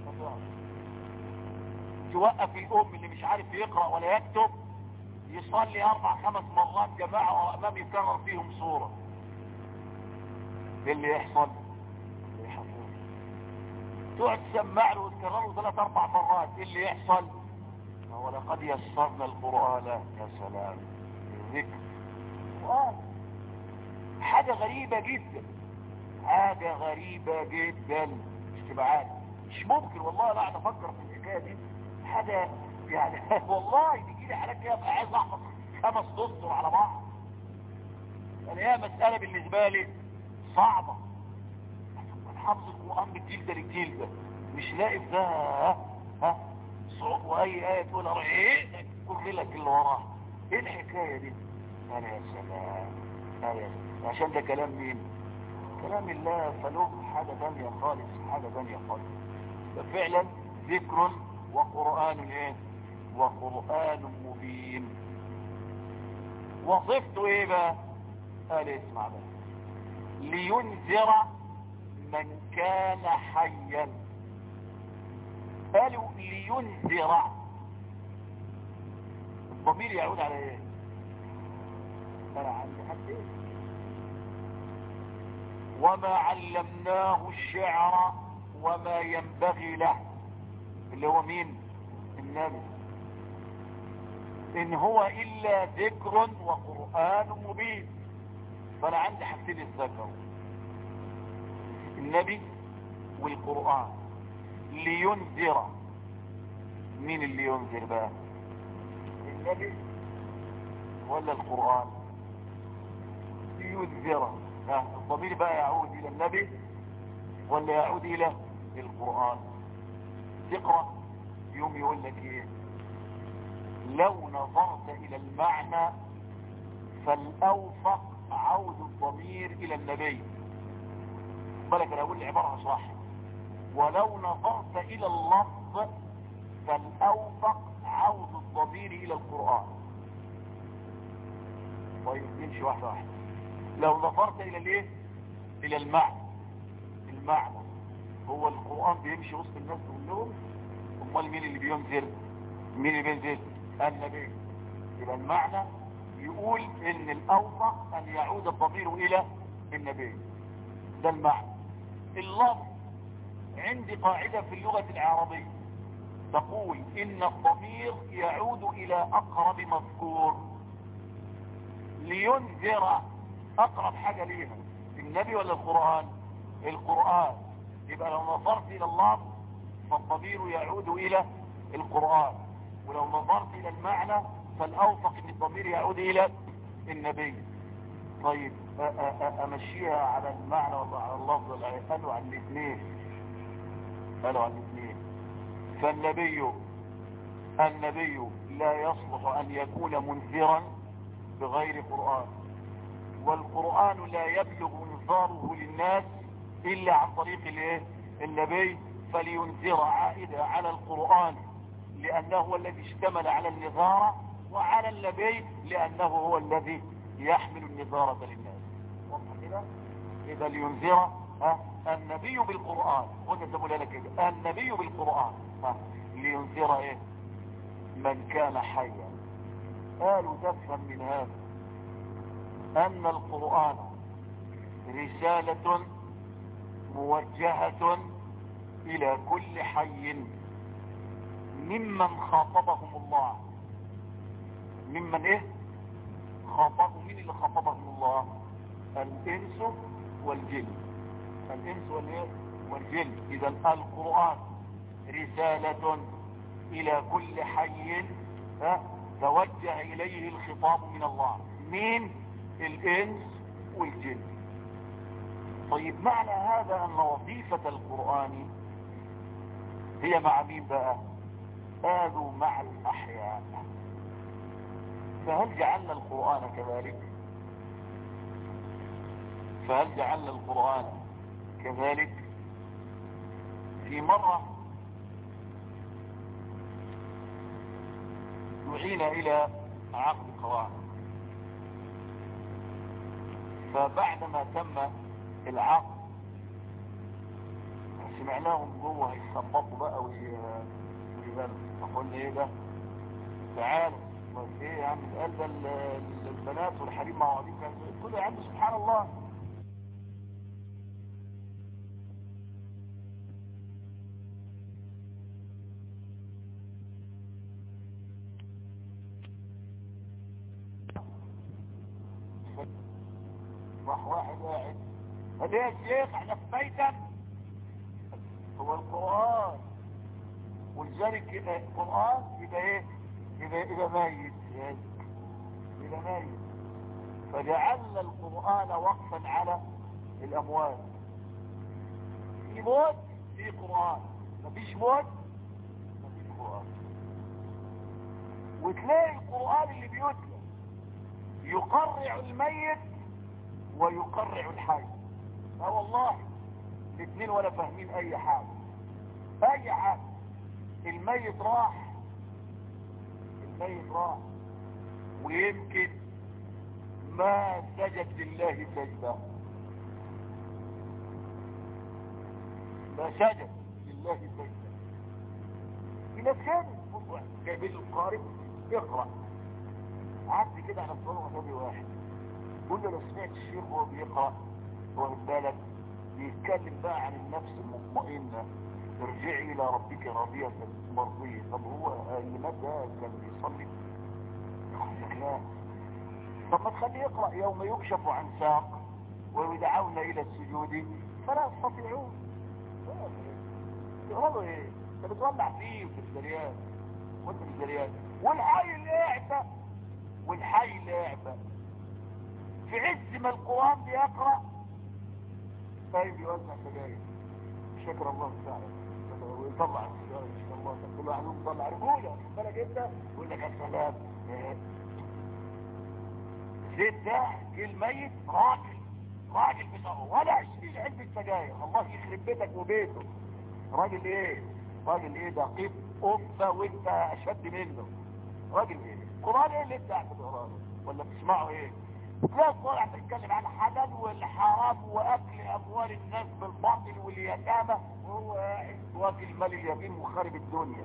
توقف الام اللي مش عارف يقرأ ولا يكتب يصلي اربع خمس مرات جماعة وامام يكرر فيهم صورة ايه اللي يحصل اللي يحصل تقعد تسمع له وتكرره ثلاث اربع مرات ايه اللي يحصل ولقد يسرنا القرآن يا سلام الذكر قرآن حاجة غريبة جدا حاجة غريبة جدا مش تبقى عارف مش ممكن والله لا قاعد افكر في الحكاية دي حاجة يعني والله دي تيجي عليك كده ابقى عايز احفظ خمس اسطر على بعض يعني هي مسألة بالنسبة لي صعبة حفظ القرآن من الجيل ده للجيل ده مش لاقي في ده ها ها صعوب واي آية تقول ايه كل لك اللي وراها ايه الحكاية دي انا يا سلام انا يا سلام عشان ده كلام مين كلام الله فله حاجة تانية خالص حاجة تانية خالص ففعلا ذكر وقرآن ايه وقرآن مبين وصفته ايه بقى قال اسمع بقى لينذر من كان حيا قالوا لينذر الضمير يعود على ايه ترى عندي حد ايه وما علمناه الشعر وما ينبغي له اللي هو مين النبي ان هو الا ذكر وقرآن مبين فانا عندي حاجتين الذكر النبي والقرآن لينذر مين اللي ينذر بقى النبي ولا القرآن لينذر الضمير بقى يعود الى النبي ولا يعود الى القرآن تقرأ يوم يقول لك ايه لو نظرت الى المعنى فالاوفق عود الضمير الى النبي بالك انا اقول العبارة صح ولو نظرت الى اللفظ فالاوفق عود الضمير الى القرآن طيب نمشي واحدة واحدة لو نظرت الى الايه الى المعنى المعنى هو القرآن بيمشي وسط الناس كلهم امال مين اللي بينزل مين اللي بينزل النبي يبقى المعنى يقول ان الاوفق ان يعود الضمير الى النبي ده المعنى اللفظ عندي قاعدة في اللغة العربية تقول ان الضمير يعود الى اقرب مذكور لينذر اقرب حاجة ليها النبي ولا القرآن القرآن يبقى لو نظرت الى الله فالضمير يعود الى القرآن ولو نظرت الى المعنى فالاوفق ان الضمير يعود الى النبي طيب أ أ أ امشيها على المعنى ولا على اللفظ ولا قالوا على الاثنين قالوا على الاثنين فالنبي النبي لا يصلح ان يكون منذرا بغير قرآن والقرآن لا يبلغ انذاره للناس الا عن طريق الايه النبي فلينذر عائدة على القرآن لانه هو الذي اشتمل على النظارة وعلى النبي لانه هو الذي يحمل النظارة للناس واضح كده يبقى لينذر ها النبي بالقرآن قلنا تقول لك كده النبي بالقرآن ها لينذر ايه من كان حيا قالوا تفهم من هذا ان القرآن رسالة موجهة الى كل حي ممن خاطبهم الله ممن ايه خاطبهم مين اللي خاطبهم الله الانس والجن الانس والايه والجن اذا القرآن رسالة الى كل حي ها توجه اليه الخطاب من الله مين الانس والجن طيب معنى هذا ان وظيفة القرآن هي مع مين بقى قالوا مع الاحياء فهل جعلنا القرآن كذلك فهل جعلنا القرآن كذلك في مرة دعينا الى عقد قواعد فبعدما تم العقد سمعناهم جوه هيخبطوا بقى ويبانوا فقلنا ايه ده تعالوا بس ايه يا عم قال ده البنات والحريم مع بعضهم قلت له يا عم سبحان الله راح واحد قاعد قال ايه يا شيخ احنا في بيتك هو القرآن ولذلك القرآن يبقى ايه إذا إذا ميت إذا ميت فجعلنا القرآن وقفا على الأموات في موت في قرآن مفيش موت مفيش قرآن وتلاقي القرآن اللي بيتلى يقرع الميت ويقرع الحي لا والله الاثنين ولا فاهمين اي حاجة اي حاجة الميت راح الميت راح ويمكن ما سجد لله سجدة ما سجد لله سجدة في ناس كده جايبين القارب اقرأ قعدت كده على الصلاة نبي واحد قول له لو سمعت الشيخ وهو بيقرأ واخد بالك بيتكلم بقى عن النفس المطمئنة ارجعي الى ربك راضية مرضية طب هو اللي مات ده كان بيصلي لا طب ما تخليه يقرأ يوم يكشف عن ساق ويدعون الى السجود فلا يستطيعون يقولوا ايه انت بتولع فيه في الزريان وانت في الزريان والحي اللي قاعد والحي اللي قاعد في عز ما القرآن بيقرأ طيب يوزع سجاير شكر الله تعالى ويطلع السجارة ان شاء الله كل واحد يطلع رجولة بالك انت يقول لك السلام زيت ده جه الميت راجل راجل بصره ولا عشرين علبة سجاير الله يخرب بيتك وبيته راجل ايه راجل ايه دقيق امة وانت اشد منه راجل ايه قرآن ايه اللي انت قاعد تقراه ولا بتسمعه ايه تلاقي الصورة بتتكلم عن الحلال والحرام واكل اموال الناس بالباطل واليتامى وهو قاعد واكل مال اليتيم وخارب الدنيا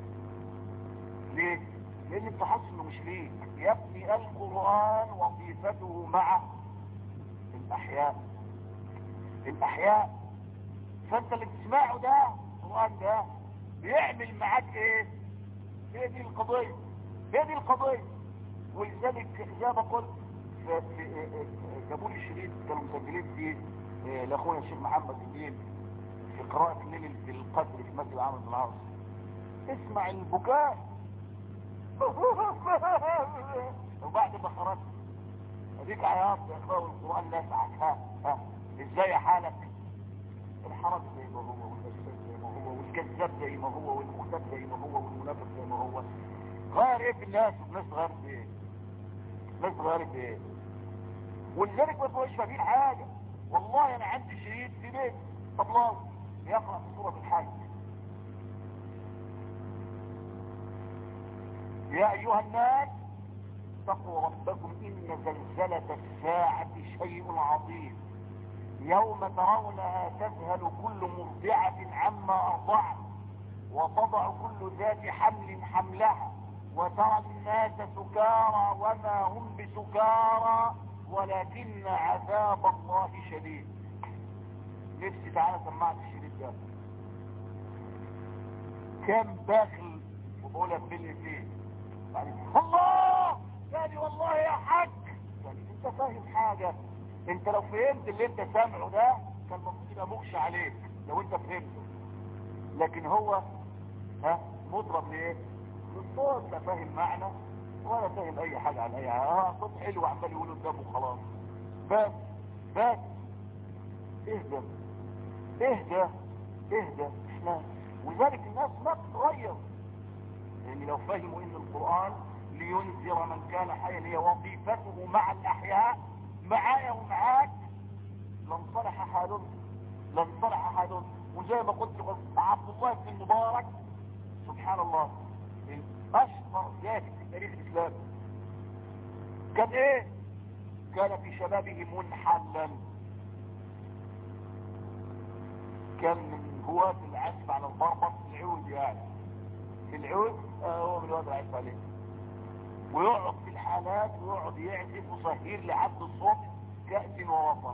ليه لان انت حاسس انه مش ليك يا ابني القرآن وظيفته مع الاحياء الاحياء فانت اللي بتسمعه ده القرآن ده بيعمل معاك ايه هي دي القضية هي دي القضية ولذلك زي ما قلت جابوا لي شريط كانوا مسجلين فيه لاخونا الشيخ محمد الدين في قراءة ليلة القدر في مسجد عامر بن العاص اسمع البكاء وبعد ما خرجت اديك عياط يا اخوة والقرآن نفعك ها ها ازاي حالك الحرج زي ما هو والنسيب زي ما هو والكذاب زي ما هو والمختب زي ما هو والمنافق زي ما هو غير ايه في الناس الناس غير في ايه الناس غير في ايه ولذلك ما تبقاش فاهمين حاجة والله انا عندي شريط في بيت طبلاوي يقرأ في سورة الحج يا ايها الناس اتقوا ربكم ان زلزلة الساعة شيء عظيم يوم ترونها تذهل كل مرضعة عما ارضعت وتضع كل ذات حمل حملها وترى الناس سكارى وما هم بسكارى ولكن عذاب الله شديد نفسي تعالى سمعت الشريط ده كم داخل وبقولها بملي يعني الله يعني والله يا حاج يعني انت فاهم حاجة انت لو فهمت اللي انت سامعه ده كان المفروض يبقى مغشى عليك لو انت فهمته لكن هو ها مضرب ليه الصوت لا فاهم معنى ولا فاهم اي حاجة عن اي حاجة اه صوت حلو عمال يقول قدامه خلاص بس بس اهدى اهدى اهدى احنا وذلك الناس ما تتغير لان لو فهموا ان القرآن لينذر من كان حيا هي وظيفته مع الاحياء معايا ومعاك لانصلح حالهم لانصلح حالهم وزي ما قلت عبد الله بن المبارك سبحان الله اشهر جاهد في تاريخ الاسلام كان ايه كان في شبابه منحلا كان من هواة العزف على البربط العود يعني في العود آه هو من هواة العزف عليه ويقعد في الحالات ويقعد يعزف صهير لعبد الصوت كأس ووطن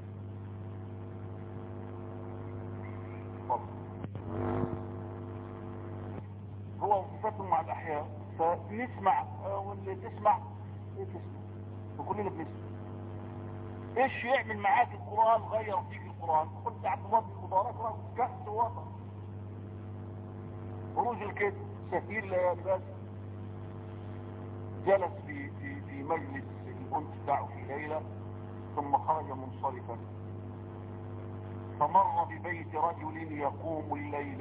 هو وصفاته مع الأحياء فنسمع واللي تسمع ايه تسمع وكلنا بنسمع ايش يعمل معاك القرآن غير فيك القرآن قلت عبد الله بن المبارك راه كأس وطن خروج الكذب سفير ليالي بس جلس في, في, في مجلس الأنس بتاعه في ليلة ثم خرج منصرفا فمر ببيت رجل يقوم الليل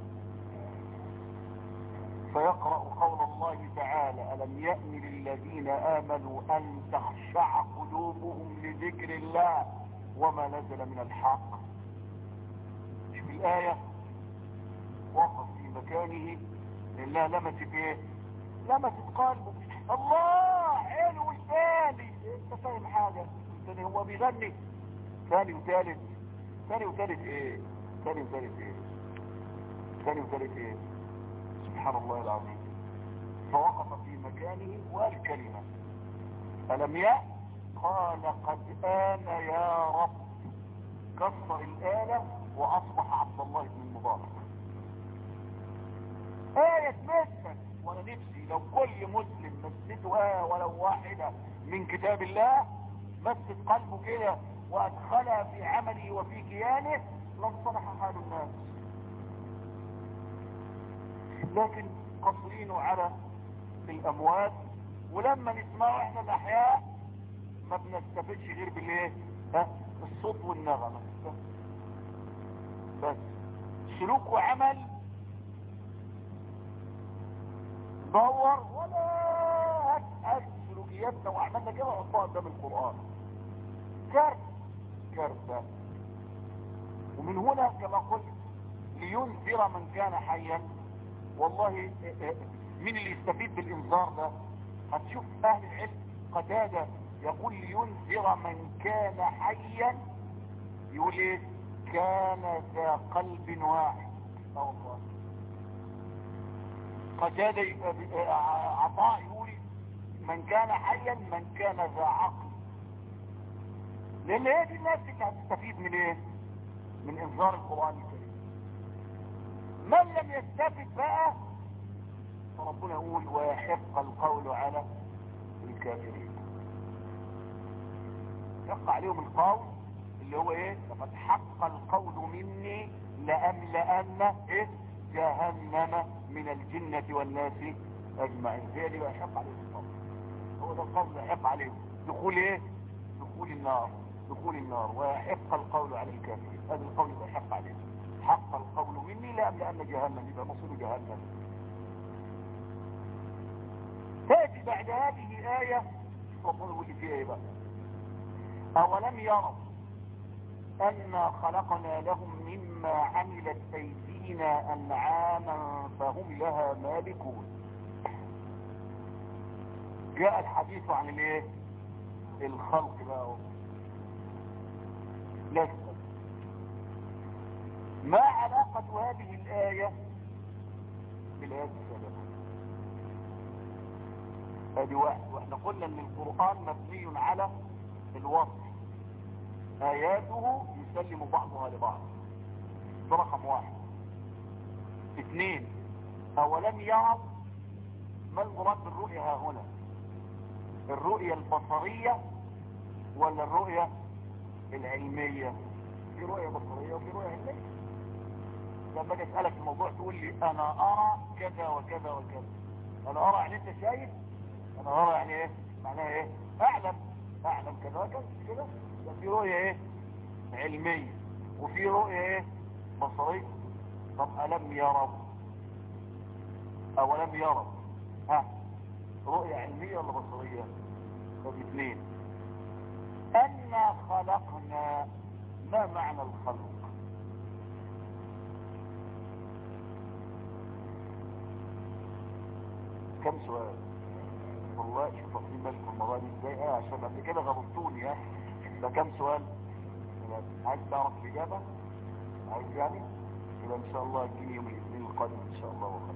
فيقرأ قول الله تعالى ألم يأن للذين آمنوا أن تخشع قلوبهم لذكر الله وما نزل من الحق شوف الآية وقف في مكانه لله لمست ايه لمست قلبه الله حلو الثاني انت فاهم حاجة الثاني هو بيغني ثاني وثالث ثاني وثالث ايه ثاني وثالث ايه ثاني وثالث ايه سبحان الله العظيم فوقف في مكانه وقال كلمة ألم يأ قال قد آن يا رب كسر الآلة وأصبح عبد الله بن المبارك آية تمثل وأنا نفسي لو كل مسلم مسته آية ولو واحدة من كتاب الله مست قلبه كده وأدخلها في عمله وفي كيانه لانصلح حال الناس لكن قصرين على الأموات ولما نسمعه احنا الأحياء ما بنستفدش غير بالايه ها الصوت والنغمة بس بس سلوك وعمل دور ولا هات سلوكياتنا واعمالنا كده وحطها قدام القرآن كارثة كارثة ومن هنا كما قلت لينذر من كان حيا والله مين اللي يستفيد بالانذار ده هتشوف اهل العلم قتادة يقول لينذر من كان حيا يقول ايه كان ذا قلب واحد اه والله قتادة عطاء يقول من كان حيا من كان ذا عقل لان هي دي الناس اللي هتستفيد من ايه من انذار القرآن الكريم من لم يستفد بقى فربنا يقول ويحق القول على الكافرين يحق عليهم القول اللي هو ايه لقد حق القول مني لأملأن ايه جهنم من الجنة والناس اجمعين هي دي بقى يحق عليهم القول هو ده القول يحق عليهم دخول ايه دخول النار دخول النار ويحق القول على الكافرين هذا القول اللي يحق عليهم حق القول مني لأملأن جهنم يبقى مصير جهنم تأتي بعد هذه آية ربنا يقول لي فيها ايه بقى أولم يروا أنا خلقنا لهم مما عملت أيدينا أنعاما فهم لها مالكون جاء الحديث عن الايه الخلق بقى لسه ما علاقة هذه الآية بالآيات السابقة ادي واحد واحنا قلنا ان القرآن مبني على الوصف اياته يسلم بعضها لبعض ده رقم واحد اثنين اولم يروا ما المراد بالرؤية ها هنا الرؤية البصرية ولا الرؤية العلمية في رؤية بصرية وفي رؤية علمية لما اجي اسألك الموضوع تقول لي انا ارى كذا وكذا وكذا انا ارى يعني انت شايف انا ارى يعني ايه معناها ايه اعلم اعلم كذا وكذا كده في رؤية ايه علمية وفي رؤية ايه بصرية طب ألم يروا أو لم يروا ها رؤية علمية ولا بصرية طب اثنين أنا خلقنا ما معنى الخلق كم سؤال والله شوف في بالكم المرة دي ازاي اه عشان قبل كده غلطوني ها ده كم سؤال عايز تعرف الإجابة عايز يعني يبقى إن شاء الله تجيني يوم الاثنين القادم إن شاء الله وخير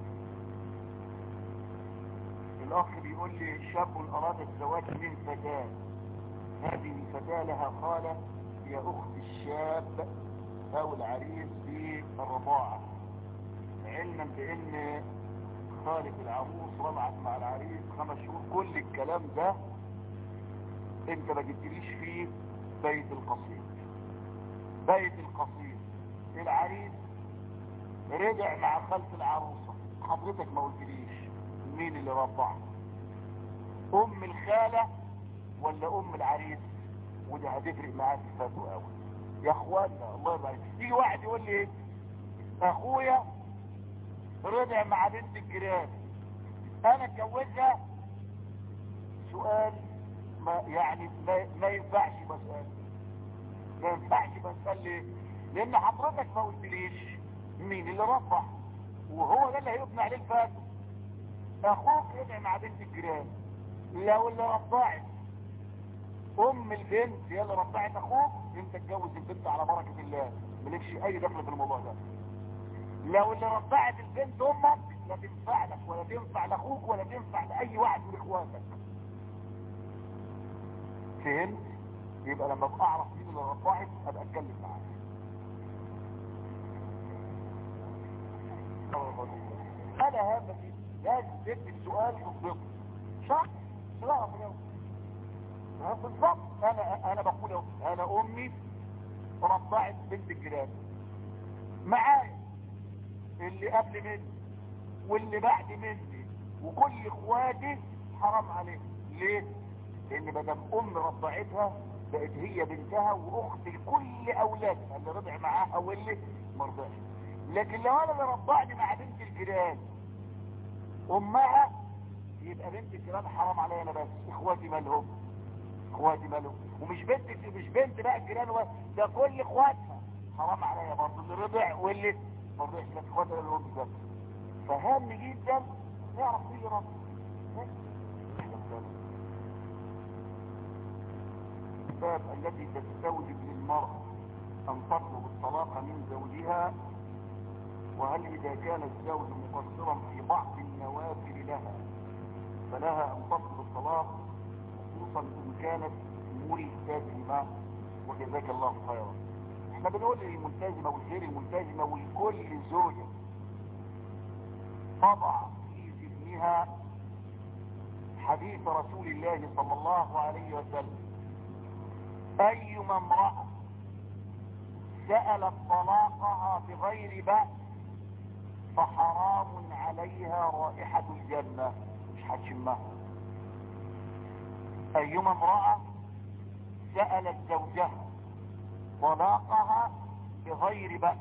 الأخ بيقول لي شاب أراد الزواج من فتاة هذه الفتاة لها خالة هي أخت الشاب أو العريس في الرضاعة علما بأن خالة العروس رضعت مع العريس خمس شهور كل الكلام ده انت ما جبتليش فيه بيت القصيد بيت القصيد العريس رجع مع خالة العروسة حضرتك ما قلتليش مين اللي رضع ام الخالة ولا ام العريس وده هتفرق معاك في فتوى قوي يا اخوانا الله يبارك يجي واحد يقول لي ايه اخويا رضع مع بنت الجيران انا اتجوزها سؤال ما يعني ما, ما ينفعش بسأل ما ينفعش بسأل ليه لان حضرتك ما قلتليش مين اللي رفع وهو ده اللي هيبنى عليه الفاتو اخوك رضع مع بنت الجيران لو اللي رضعت ام البنت هي اللي رضعت اخوك انت اتجوز البنت على بركة الله مالكش اي دخل في الموضوع ده لو اللي رضعت البنت امك لا تنفع لك ولا تنفع لاخوك ولا تنفع لاي واحد من اخواتك فهمت يبقى لما ابقى اعرف مين اللي رضعت ابقى اتكلم معاك انا هذا لازم تكتب سؤال يضبطه صح لا اعرف اجاوب بالظبط انا انا بقول اهو انا امي رضعت بنت الجيران معايا اللي قبل مني واللي بعد مني وكل اخواتي حرام عليهم ليه لان مدام ام رضعتها بقت هي بنتها واخت لكل اولادها اللي رضع معاها واللي ما رضعش لكن لو انا اللي رضعني مع بنت الجيران امها يبقى بنت الجيران حرام عليا انا بس اخواتي مالهم اخواتي مالهم ومش بنت مش بنت بقى الجيران ده كل اخواتها حرام عليا برضه اللي رضع واللي ما رضعش لك اخواتها اللي هم بس فهام جدا نعرف مين اللي رضع الأسباب التي تستوجب للمرأة أن تطلب الطلاق من زوجها وهل إذا كان الزوج مقصرا في بعض النوافل لها فلها أن تطلب الطلاق خصوصا إن كانت ملتزمة وجزاك الله خيرا احنا بنقول للملتزمة والغير الملتزمة ولكل زوجة تضع في ذهنها حديث رسول الله صلى الله عليه وسلم أيما امرأة سألت طلاقها بغير بأس فحرام عليها رائحة الجنة مش هتشمها أيما امرأة سألت زوجها طلاقها بغير بأس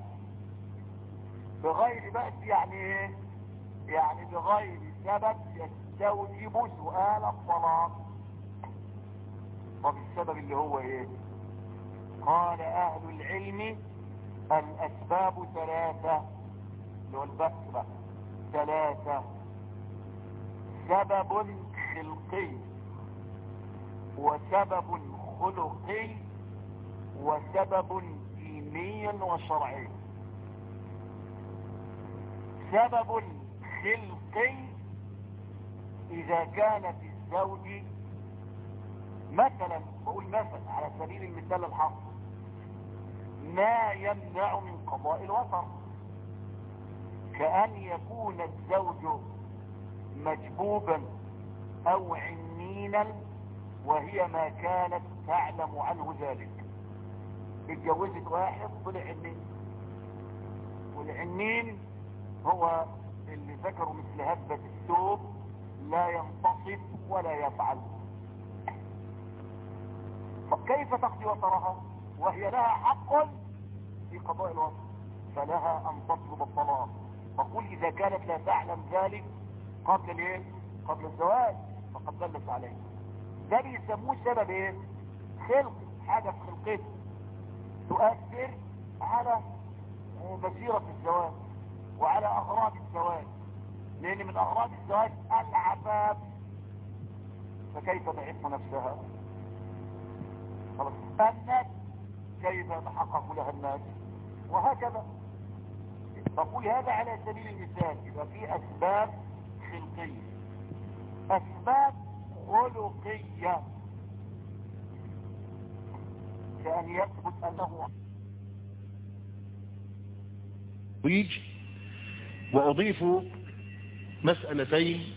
بغير بأس يعني ايه يعني بغير سبب يستوجب سؤال الطلاق طب السبب اللي هو ايه قال اهل العلم الاسباب ثلاثة اللي هو البأس بقى ثلاثة سبب خلقي وسبب خلقي وسبب ديني وشرعي سبب خلقي اذا كانت الزوج مثلا بقول مثلا على سبيل المثال الحصر ما يمنع من قضاء الوطر كأن يكون الزوج مجبوبا او عنينا وهي ما كانت تعلم عنه ذلك اتجوزت واحد طلع عنين والعنين هو اللي ذكروا مثل هبة الثوب لا ينتصف ولا يفعل فكيف تقضي وطرها وهي لها حق في قضاء الوطر فلها ان تطلب الطلاق فقل اذا كانت لا تعلم ذلك قبل الايه قبل الزواج فقد دلت عليه ده بيسموه سبب ايه خلق حاجة في خلقته تؤثر على مسيرة الزواج وعلى اغراض الزواج لان من اغراض الزواج العفاف فكيف تعف نفسها خلاص الناس كيف يتحقق لها الناس وهكذا فقول هذا على سبيل المثال يبقى في اسباب خلقية اسباب خلقية كأن يثبت انه ويجي واضيف مسألتين